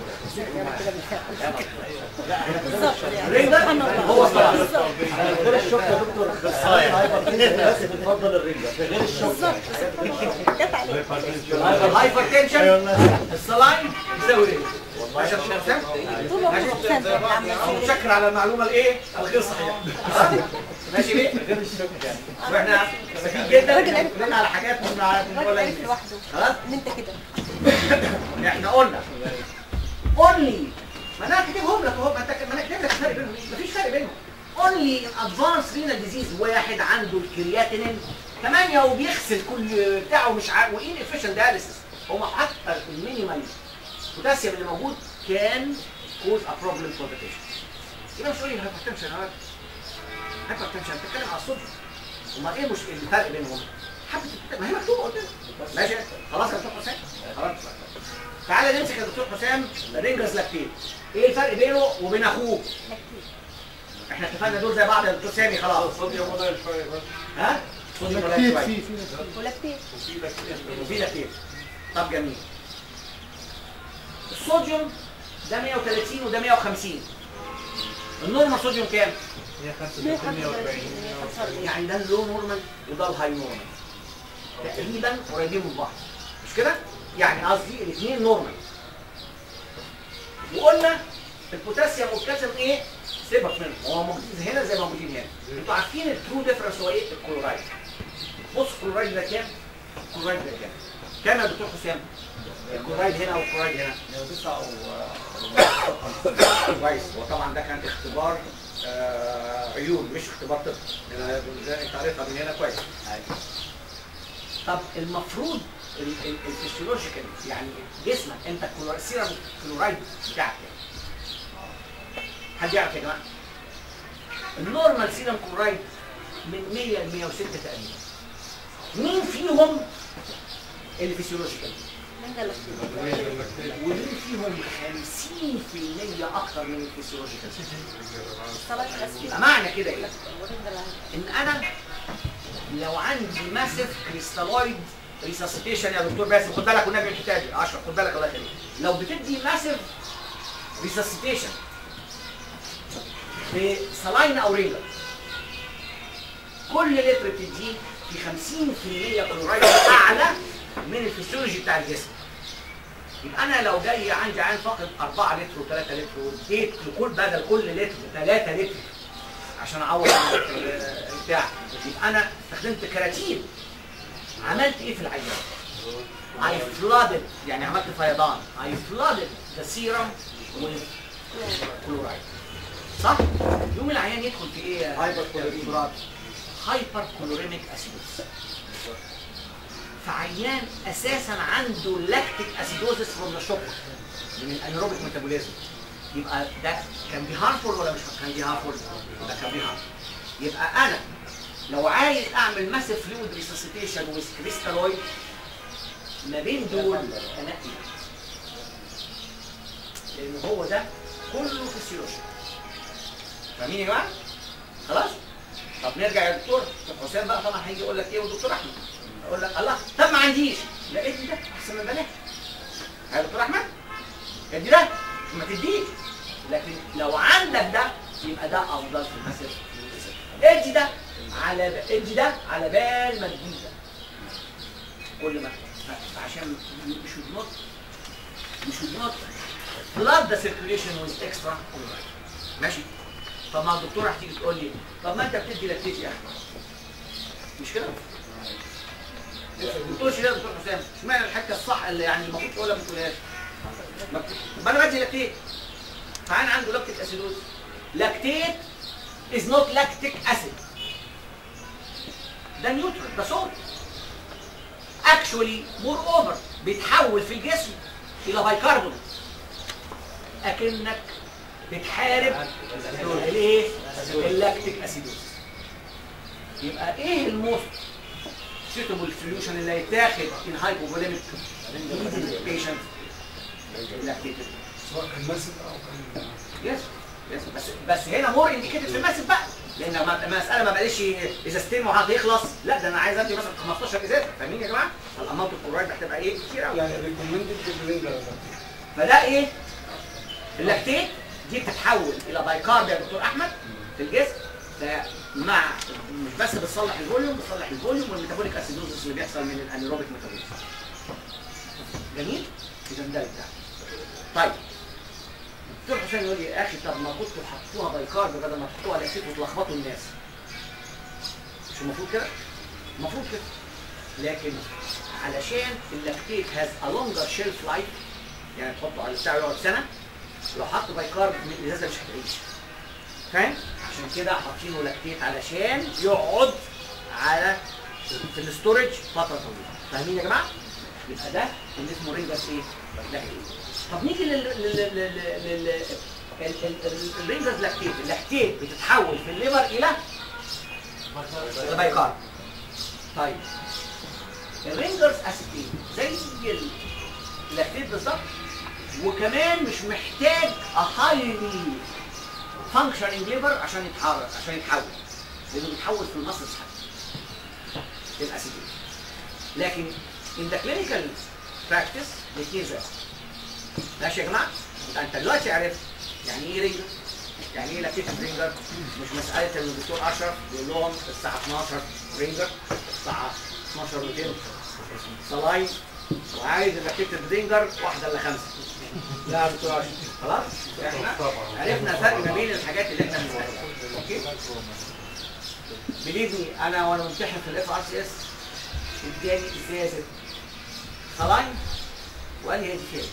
رينجر هو صلاح غير الشوك يا دكتور الناس بتفضل الرنجة غير الشوك جت عليك الهايبر تنشن السلاين يساوي رينجر ماشي يا دكتور حسام طول عمره حسام كان عامل أو ازاي متشكر على المعلومه الايه الغير صحيحه ماشي ليه غير الشوك يعني واحنا سعيدين جدا الراجل عرف اتكلمنا على حاجات من على من الراجل ولا عرف يهمك. لوحده خلاص ان انت كده احنا قلنا اونلي ما انا كاتبهم لك اهو ما انت ما انا كاتب لك الفرق بينهم مفيش فرق بينهم اونلي ان ادفانس رينال ديزيز واحد عنده الكرياتينين 8 وبيغسل كل بتاعه مش عارف وان افيشنت دايليسيس هم حتى المينيمال بوتاسيوم اللي موجود كان كوز ا بروبلم فور ذا بيشنت يبقى مش قولي هايبرتنشن يا راجل هايبرتنشن بتتكلم على الصدر امال ايه مش الفرق بينهم حبه الكتاب ما هي مكتوبه قدامك ماشي خلاص يا دكتور حسام خلاص تعالى نمسك يا دكتور حسام رينجرز لاكتين ايه الفرق بينه وبين اخوه احنا اتفقنا دول زي بعض يا دكتور سامي خلاص صوديوم قليل شويه بس ها صوديوم قليل لاكتيت شوية. في في ولاكتيت وفي لاكتين وفي لاكتيت طب جميل الصوديوم ده 130 وده 150 النورمال صوديوم كام؟ 135 145 يعني ده اللو نورمال وده الهاي نورمال تقريبا قريبين من بعض مش كده؟ يعني قصدي الاثنين نورمال وقلنا البوتاسيوم والكالسيوم ايه؟ سيبك منهم هو موجودين هنا زي ما موجودين هنا انتوا عارفين الترو ديفرنس هو ايه؟ الكلورايد بص الكلورايد ده كام؟ الكلورايد ده كام؟ كام يا دكتور حسام؟ الكلورايد هنا والكلورايد هنا تسعة كويس وطبعا ده كان اختبار آه عيون مش اختبار طب آه، ده انت عارفها من هنا كويس طب المفروض ال- ال- الفسيولوجيكال يعني جسمك انت الكلور- السيرم كلورايد بتاعك كام؟ حد يعرف يا جماعه؟ النورمال سيرم كلورايد من 100 ل 106 تقريبا مين فيهم الفسيولوجيكال؟ من ده لاكتيت ومين فيهم 50% اكتر من الفسيولوجيكال؟ صلاة الأسفل يبقى معنى كده ايه؟ ورين ده لها. ان انا لو عندي ماسيف كريستالويد ريساسيتيشن يا دكتور باسم خد بالك والنبي انت تاجي اشرف خد بالك الله يخليك لو بتدي ماسيف ريساسيتيشن في سلاين او رينجر كل لتر بتديه في 50% كلورايد اعلى من الفسيولوجي بتاع الجسم يبقى انا لو جاي عندي عين فقد 4 لتر و3 لتر واديت لكل بدل كل لتر 3 لتر عشان اعوض عن ال- البتاع يبقى انا استخدمت كراتين عملت ايه في العيان؟ I flooded يعني عملت فيضان I flooded the serum with chloride صح؟ يوم العيان يدخل في ايه يا هايبر يا دكتور؟ هايبر كلوريميك اسيدوز فعيان اساسا عنده لاكتيك اسيدوزس فروم ذا شوك من الانيروبيك ميتابوليزم يبقى ده كان بي هارفول ولا مش كان بي هارفول؟ ده كان بي هارفول يبقى انا لو عايز اعمل ماسيف فلويد ريسوسيتيشن ويز كريستالويد ما بين دول انقي لان هو ده كله فيسيولوجي فاهمين يا جماعه؟ خلاص؟ طب نرجع يا دكتور طب حسام بقى طبعا هيجي يقول لك ايه والدكتور احمد اقول لك الله طب ما عنديش لقيت ده احسن من بلاش يا دكتور احمد ادي ده ما تديش لكن لو عندك ده يبقى ده افضل في المسير ادي ده على ب... ادي ده على بال ما تجيب ده كل ما ف- فعشان you should not you should not flood the circulation with extra chloride. ماشي طب ما الدكتور هتيجي تقول لي طب ما انت بتدي لاكتيت يا احمد مش كده؟ ما تقولش ليه يا دكتور حسام اشمعنى الحته الصح اللي يعني المفروض تقولها ما تقولهاش ما بت- طب انا بدي لاكتيت فعين عنده لاكتيك اسيدوز لاكتيت is not lactic acid ده نيوترال ده صوت اكشولي مور اوفر بيتحول في الجسم الى بايكربونات اكنك بتحارب الايه اللاكتيك اسيدوز يبقى ايه الموست suitable solution اللي هيتاخد in hypovolemic patient lactated سواء كان ماسك او كان يس يس بس بس هنا مور انديكيتد في الماسك بقى لان ما- المساله ما بقاش ازازتين وهيخلص لا ده انا عايز ادي مثلا 15 ازازه فاهمين يا جماعه؟ الاماونت الكلورايد هتبقى ايه كتير قوي يعني ريكومندد بالرينجر فده ايه؟ اللاكتيت دي بتتحول الى بايكارب يا دكتور احمد في الجسم فمع مش بس بتصلح الفوليوم بتصلح الفوليوم والميتابوليك اسيدوزس اللي بيحصل من الانيروبيك ميتابوليزم جميل؟ اذا ده بتاع طيب دكتور حسين يقول لي يا اخي طب ما كنتوا حطوها بايكارب بدل ما تحطوها لاكتيت وتلخبطوا الناس مش المفروض كده؟ المفروض كده لكن علشان اللاكتيت هاز ا لونجر شيلف لايف يعني تحطه على الساعه يقعد سنه لو حطوا بايكارب من الازازه مش هتعيش فاهم؟ عشان كده حاطينه لاكتيت علشان يقعد على في الاستورج فتره طويله فاهمين يا جماعه؟ يبقى ده اللي اسمه رينجرز ايه؟ لاكتيت طب نيجي لل لل لل لل لل- ال- ال- ال- الرينجرز لاكتيت اللاكتيت بتتحول في الليفر الى البايكارب طيب الرينجرز اسيتين زي ال- اللاكتيت بالظبط وكمان مش محتاج اهايلي فانكشننج ليفر عشان يتحرك عشان يتحول لانه بيتحول في المصل للاسيتيك لكن in the clinical practice الاثنين زي بعض. ماشي يا جماعه؟ يبقى انت دلوقتي عرفت يعني ايه رينجر يعني ايه لاكتيف رينجر مش مساله ان الدكتور اشرف بيقول لهم الساعه 12 رينجر الساعه 12 200 صلاين وعايز اللاكتيف رينجر واحده الا خمسه لا يا دكتور اشرف خلاص احنا عرفنا الفرق ما بين الحاجات اللي احنا بنستخدمها اوكي بليفني انا وانا بمتحن في الاف ار سي اس اداني ازازه صلاين وقال لي هي دي فين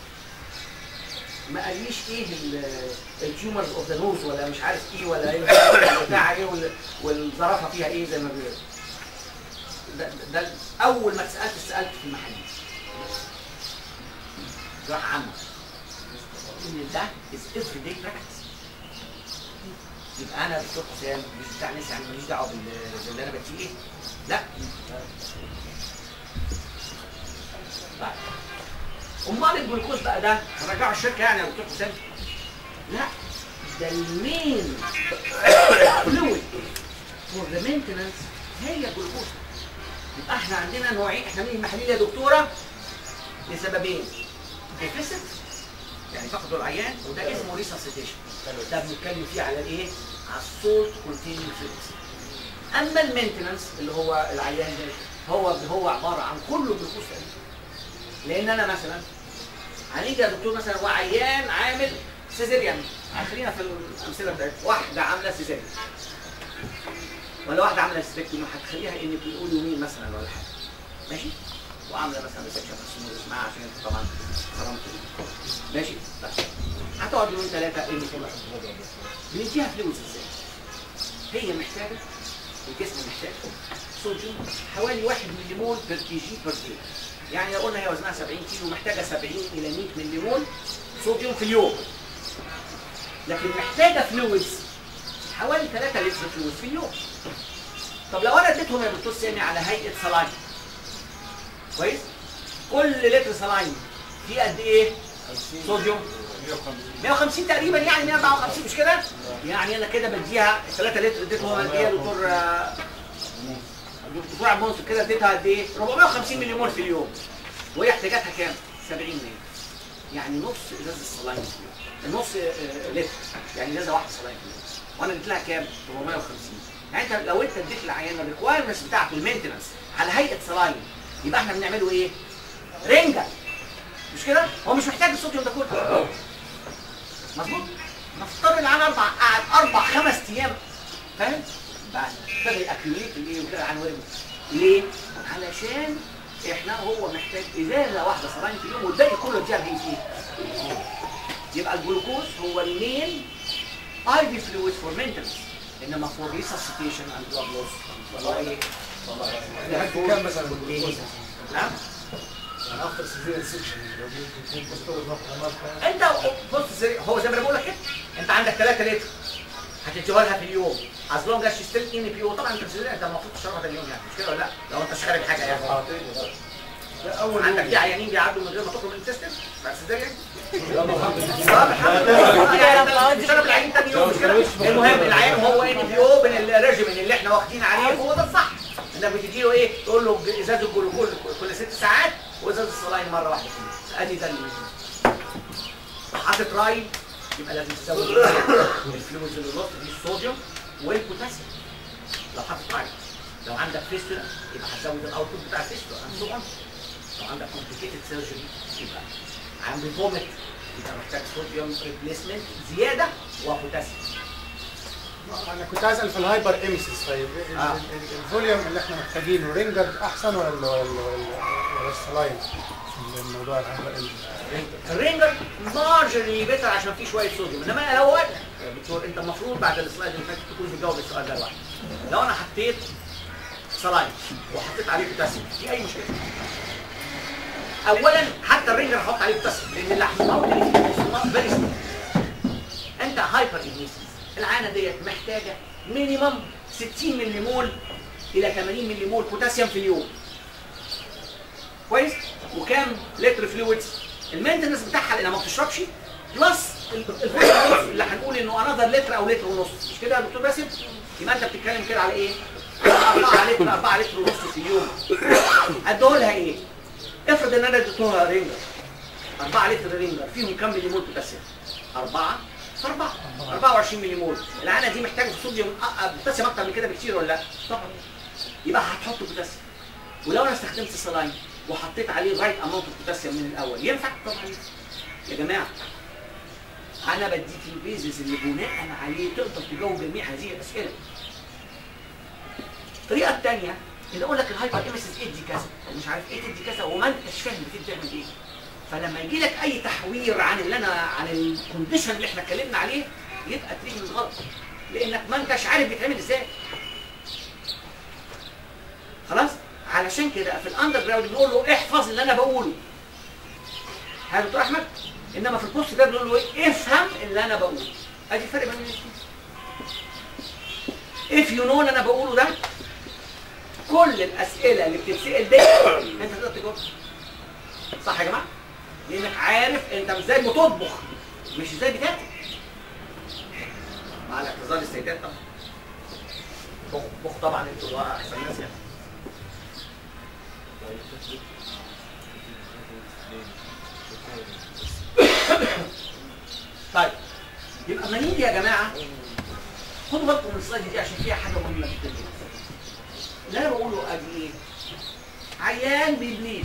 ما قاليش ايه التيومرز اوف ذا نوز ولا مش عارف ايه ولا ايه بتاع ايه وال- والزرافه فيها ايه زي ما بيقولوا ده, ده اول ما اتسالت سالت في المحلية راح عامه ان ده از افري داي براكتس يبقى انا دكتور حسام مش بتاع ناس يعني ماليش دعوه بال- باللي انا بديه ايه لا طيب امال الجلوكوز بقى ده هنرجعه الشركه يعني يا دكتور حسام لا ده المين فلويد فور ذا مينتنس هي الجلوكوز يبقى احنا عندنا نوعين احنا من المحاليل يا دكتوره لسببين ديفيسيت يعني فقدوا العيان وده اسمه ريساسيتيشن ده بنتكلم فيه على الايه؟ على السولت كونتيننج فلويدز اما المينتنس اللي هو العيان ده هو هو عباره عن كله جلوكوز تقريبا لان انا مثلا هنيجي يا دكتور مثلا وعيان عامل سيزيريان خلينا في الامثله بتاعتنا واحده عامله سيزيريان ولا واحده عامله سبيكتوم هتخليها ان بي او يومين مثلا ولا حاجه ماشي وعامله مثلا ريسكشن بس اسمها عشان انت طبعا حرام كده ماشي طيب هتقعد يومين ثلاثه ايه اللي كلها بنديها فلوس ازاي؟ هي محتاجه الجسم محتاج صوديوم حوالي 1 ملي مول بير كي جي بير دي يعني لو قلنا هي وزنها 70 كيلو محتاجه 70 الى 100 ملي مول صوديوم في اليوم لكن محتاجه فلويدز حوالي 3 لتر فلويد في اليوم طب لو انا اديتهم يا دكتور سامي على هيئه صلاين كويس كل لتر صلاين فيه قد ايه صوديوم 150 تقريبا يعني 154 مش كده يعني انا كده بديها 3 لتر اديتهم قد ايه يا دكتور آه، دكتور عبد المنصف كده اديتها قد ايه 450 ملي مول في اليوم وهي احتياجاتها كام 70 ملي يعني نص ازازه الصلاين في اليوم نص آه، لتر يعني ازازه واحده صلاين في اليوم وانا اديت لها كام 450 يعني انت لو انت اديت العيان الريكوايرمنتس بتاعته المينتنس على هيئه صلاين يبقى احنا بنعمله ايه رنجه مش كده هو مش محتاج الصوديوم ده كله مظبوط نفترض العيان اربع قعد اربع خمس ايام فاهم بعد ابتدى ياكيوليت الايه وكده عن ورم ليه علشان احنا هو محتاج ازازه واحده صلاين في اليوم والباقي كله اديها بهي فيه يبقى الجلوكوز هو المين اي في فلويد فور مينتنس انما فور ريسسيتيشن اند بلاد لوس والله ايه لحد كام مثلا الجلوكوز؟ نعم يعني افتر سيفير سيكشن لو جبت دكتور نقل انت بص زي هو زي ما انا بقول لك كده انت عندك 3 لتر هتديها لها في اليوم از لونج از ستيل ان بي او طبعا انت بتزيد انت المفروض تشربها في اليوم يعني مش كده ولا لا لو انت شارب حاجه يعني ده اول عندك يوم. في عيانين بيعدوا من غير ما تخرج من السيستم بعد سيزيريان يلا الحمد لله طب الحمد لله يعني انت بتشرب العيانين تاني يوم مش كده المهم العيان هو ان بي او من الريجيمن اللي احنا واخدين عليه هو ده الصح انك بتدي له ايه تقول له ازازه الجلوكوز كل ست ساعات وازازه الصلاين مره واحده في اليوم ادي ده اللي حاطط راي يبقى لازم تزود الفلويدز اللي نص دي الصوديوم والبوتاسيوم لو حاطط راي لو عندك فيستولا يبقى هتزود الاوتبوت بتاع الفيستولا and so on لو عندك كومبليكيتد سيرجري يبقى عندي فوميت يبقى محتاج صوديوم ريبليسمنت زياده وبوتاسيوم انا كنت اسال في الهايبر امسيس طيب ال- آه. ال- ال- الفوليوم اللي احنا محتاجينه رينجر احسن ولا ولا ولا ولا السلاين في الموضوع الهايبر امسيس الرينجر مارجني بيتر عشان فيه شويه صوديوم انما انا لو يا دكتور انت المفروض بعد السلايد اللي فاتت تكون بتجاوب السؤال ده لوحده لو انا حطيت سلاين وحطيت عليه بوتاسيوم في اي مشكله اولا حتى الرينجر هحط عليه بوتاسيوم لان اللي هحط اللي فيه فيري انت هايبر اجنيسيس العانه ديت محتاجه مينيمم 60 ملي مول الى 80 ملي مول بوتاسيوم في اليوم كويس وكام لتر فلويدز المينتنس بتاعها لانها ما بتشربش بلس الفوليوم اللي هنقول انه انذر لتر او لتر ونص مش كده يا دكتور باسم يبقى انت بتتكلم كده على ايه 4 لتر 4 لتر ونص في اليوم اديه لها ايه افرض ان انا اديتها رينجر 4 لتر رينجر فيهم كام ملي مول بوتاسيوم 4 في 4 24 ملي مول العانه دي محتاجه صوديوم أ- أ- بوتاسيوم اكتر من كده بكتير ولا لا طبعا يبقى هتحط بوتاسيوم ولو انا استخدمت سلاين وحطيت عليه الرايت اماونت اوف بوتاسيوم من الاول ينفع طبعا ينفع. يا جماعه انا بديك البيزز اللي بناء عليه تقدر تجاوب جميع هذه الاسئله الطريقه الثانيه ان اقول لك الهايبر امسس ادي كذا ومش عارف ايه تدي كذا وما انتش فاهم بتدي تعمل ايه فلما يجي لك اي تحوير عن اللي انا عن الكونديشن اللي احنا اتكلمنا عليه يبقى تريد غلط لانك ما انتش عارف بيتعمل ازاي خلاص علشان كده في الاندر جراوند بنقول له احفظ اللي انا بقوله ها يا دكتور احمد انما في البوست ده بنقول له ايه افهم اللي انا بقوله ادي الفرق بين الاثنين if you know اللي انا بقوله ده كل الاسئله اللي بتتسال دي انت تقدر تجاوبها صح يا جماعه لانك عارف انت مش زي بتطبخ مش زي بتاكل مع الاعتذار للسيدات طبعا بخ بخ طبعا انتوا احسن ناس يعني طيب يبقى ما نيجي يا جماعه خدوا بالكم من السلايد دي عشان فيها حاجه مهمه جدا اللي انا بقوله ادي ايه؟ عيان بيبليد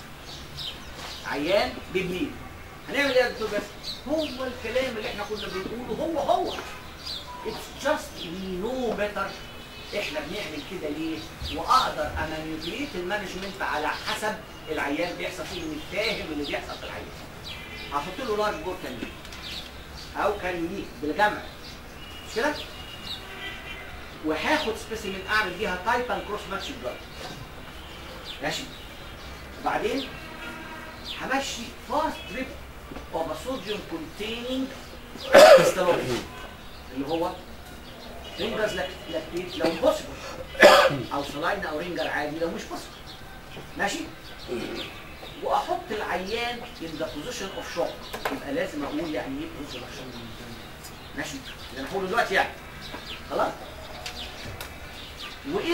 عيان بيبليد هنعمل ايه يا دكتور بس؟ هو الكلام اللي احنا كنا بنقوله هو هو It's just we know better احنا بنعمل كده ليه؟ واقدر امانيبيليت المانجمنت على حسب العيان بيحصل فيه من فاهم اللي بيحصل في العيان. هحط له لارج بور كان او كان يونيك بالجمع مش كده؟ وهاخد سبيسيمين اعمل بيها تايب اند كروس ماتش بلاد ماشي وبعدين همشي فاست تريب اوف صوديوم كونتيننج ستالوبين اللي هو رينجرز لاكتيت لو بوسيبل او سلاين او رينجر عادي لو مش بوسيبل ماشي واحط العيان in the position of shock يبقى لازم اقول يعني ايه position of shock ماشي اللي انا هقوله دلوقتي يعني خلاص وايه